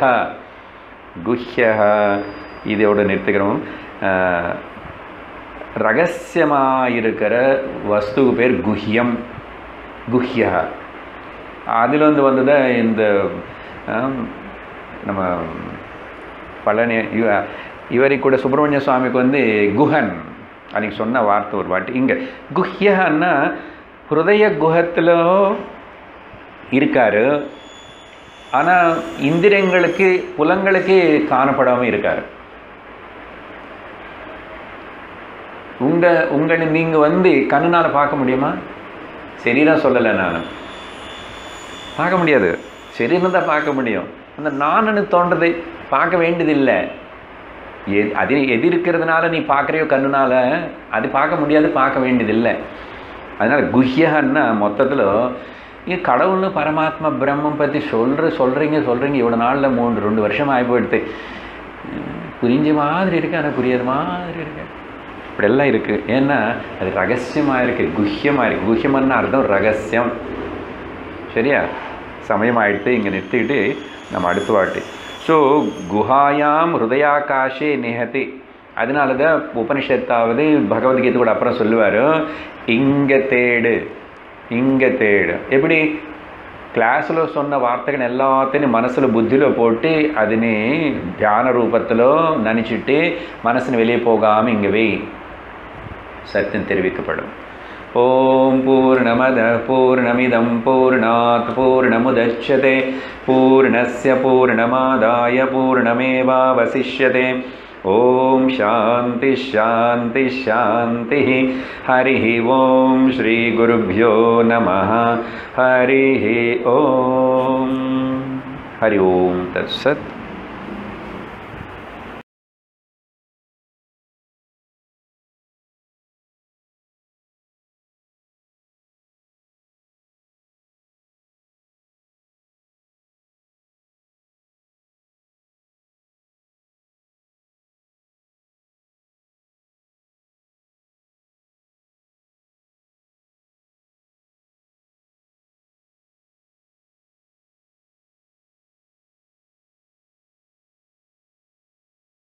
குஹ்யக இதோட நிறுத்துக்கிறோம் அஹ், ரகசியமாக இருக்கிற வஸ்துக்கு பேர் குஹ்யம் குஹ்யா அதில் வந்து வந்தது இந்த ஆம், நம்ம பழனி இவ இவருக்கு கூட சுப்பிரமணிய சுவாமிக்கு வந்து குஹன் அன்னைக்கு சொன்ன வார்த்தை ஒரு வாட்டி இங்கே குஹ்யன்னா ஹிருதய குஹத்தில் இருக்காரு ஆனால் இந்திரியங்களுக்கு புலங்களுக்கு காணப்படாமல் இருக்காரு உங்க உங்களை நீங்கள் வந்து கண்ணுனால் பார்க்க முடியுமா சரீரம் சொல்லலை நான் பார்க்க முடியாது சரீரம் தான் பார்க்க முடியும் அந்த நானு தோன்றதை பார்க்க வேண்டியதில்லை எது அது எது இருக்கிறதுனால நீ பார்க்குறியோ கண்ணுனால அது பார்க்க முடியாது பார்க்க வேண்டியதில்லை அதனால் குஹ்யன்னா மொத்தத்தில் இங்கே கடவுள்னு பரமாத்மா பிரம்மம் பற்றி சொல்கிற சொல்கிறீங்க சொல்கிறீங்க இவ்வளோ நாளில் மூணு ரெண்டு வருஷம் ஆகி போயிடுது புரிஞ்ச மாதிரி இருக்கு ஆனால் புரியாத மாதிரி இருக்கு இப்படியெல்லாம் இருக்குது ஏன்னா அது ரகசியமாக இருக்குது குஹ்யமாக இருக்குது குஹ்யம்னு அர்த்தம் ரகசியம் சரியா சமயம் ஆயிடுத்து இங்கே நிறுத்திக்கிட்டு நம்ம அடுத்த வாட்டி ஸோ குஹாயாம் ஹிருதயாகாஷே நிகதி அதனால தான் உபனிஷத்தாவது பகவத்கீதை கூட அப்புறம் சொல்லுவார் இங்கே தேடு இங்கே தேடு எப்படி క్లాసులో சொன்ன వార్తగా எல்லாத்தையும் మనసులో బుద్ధిలో పోట్టి అదిని ధ్యాన రూపத்திலோ நினச்சிட்டு மனசுன்னு வெளியே போகாமல் இங்கே வை சத்தியம் தெரிவிக்கப்படும் ஓம் பூர்ணமத பூர்ணமிதம் பூர்ணாத் பூர்ணமுதட்சதே பூர்ணஸ்ய பூர்ணமாதாய பூர்ணமேவாவசிஷ்யதே ஓம் சாந்தி ஷாந்தி ஷாந்தி ஹரி ஓம் ஸ்ரீ குருभ्यो நம ஹரி ஓம் ஹரி ஓம் தத்சத்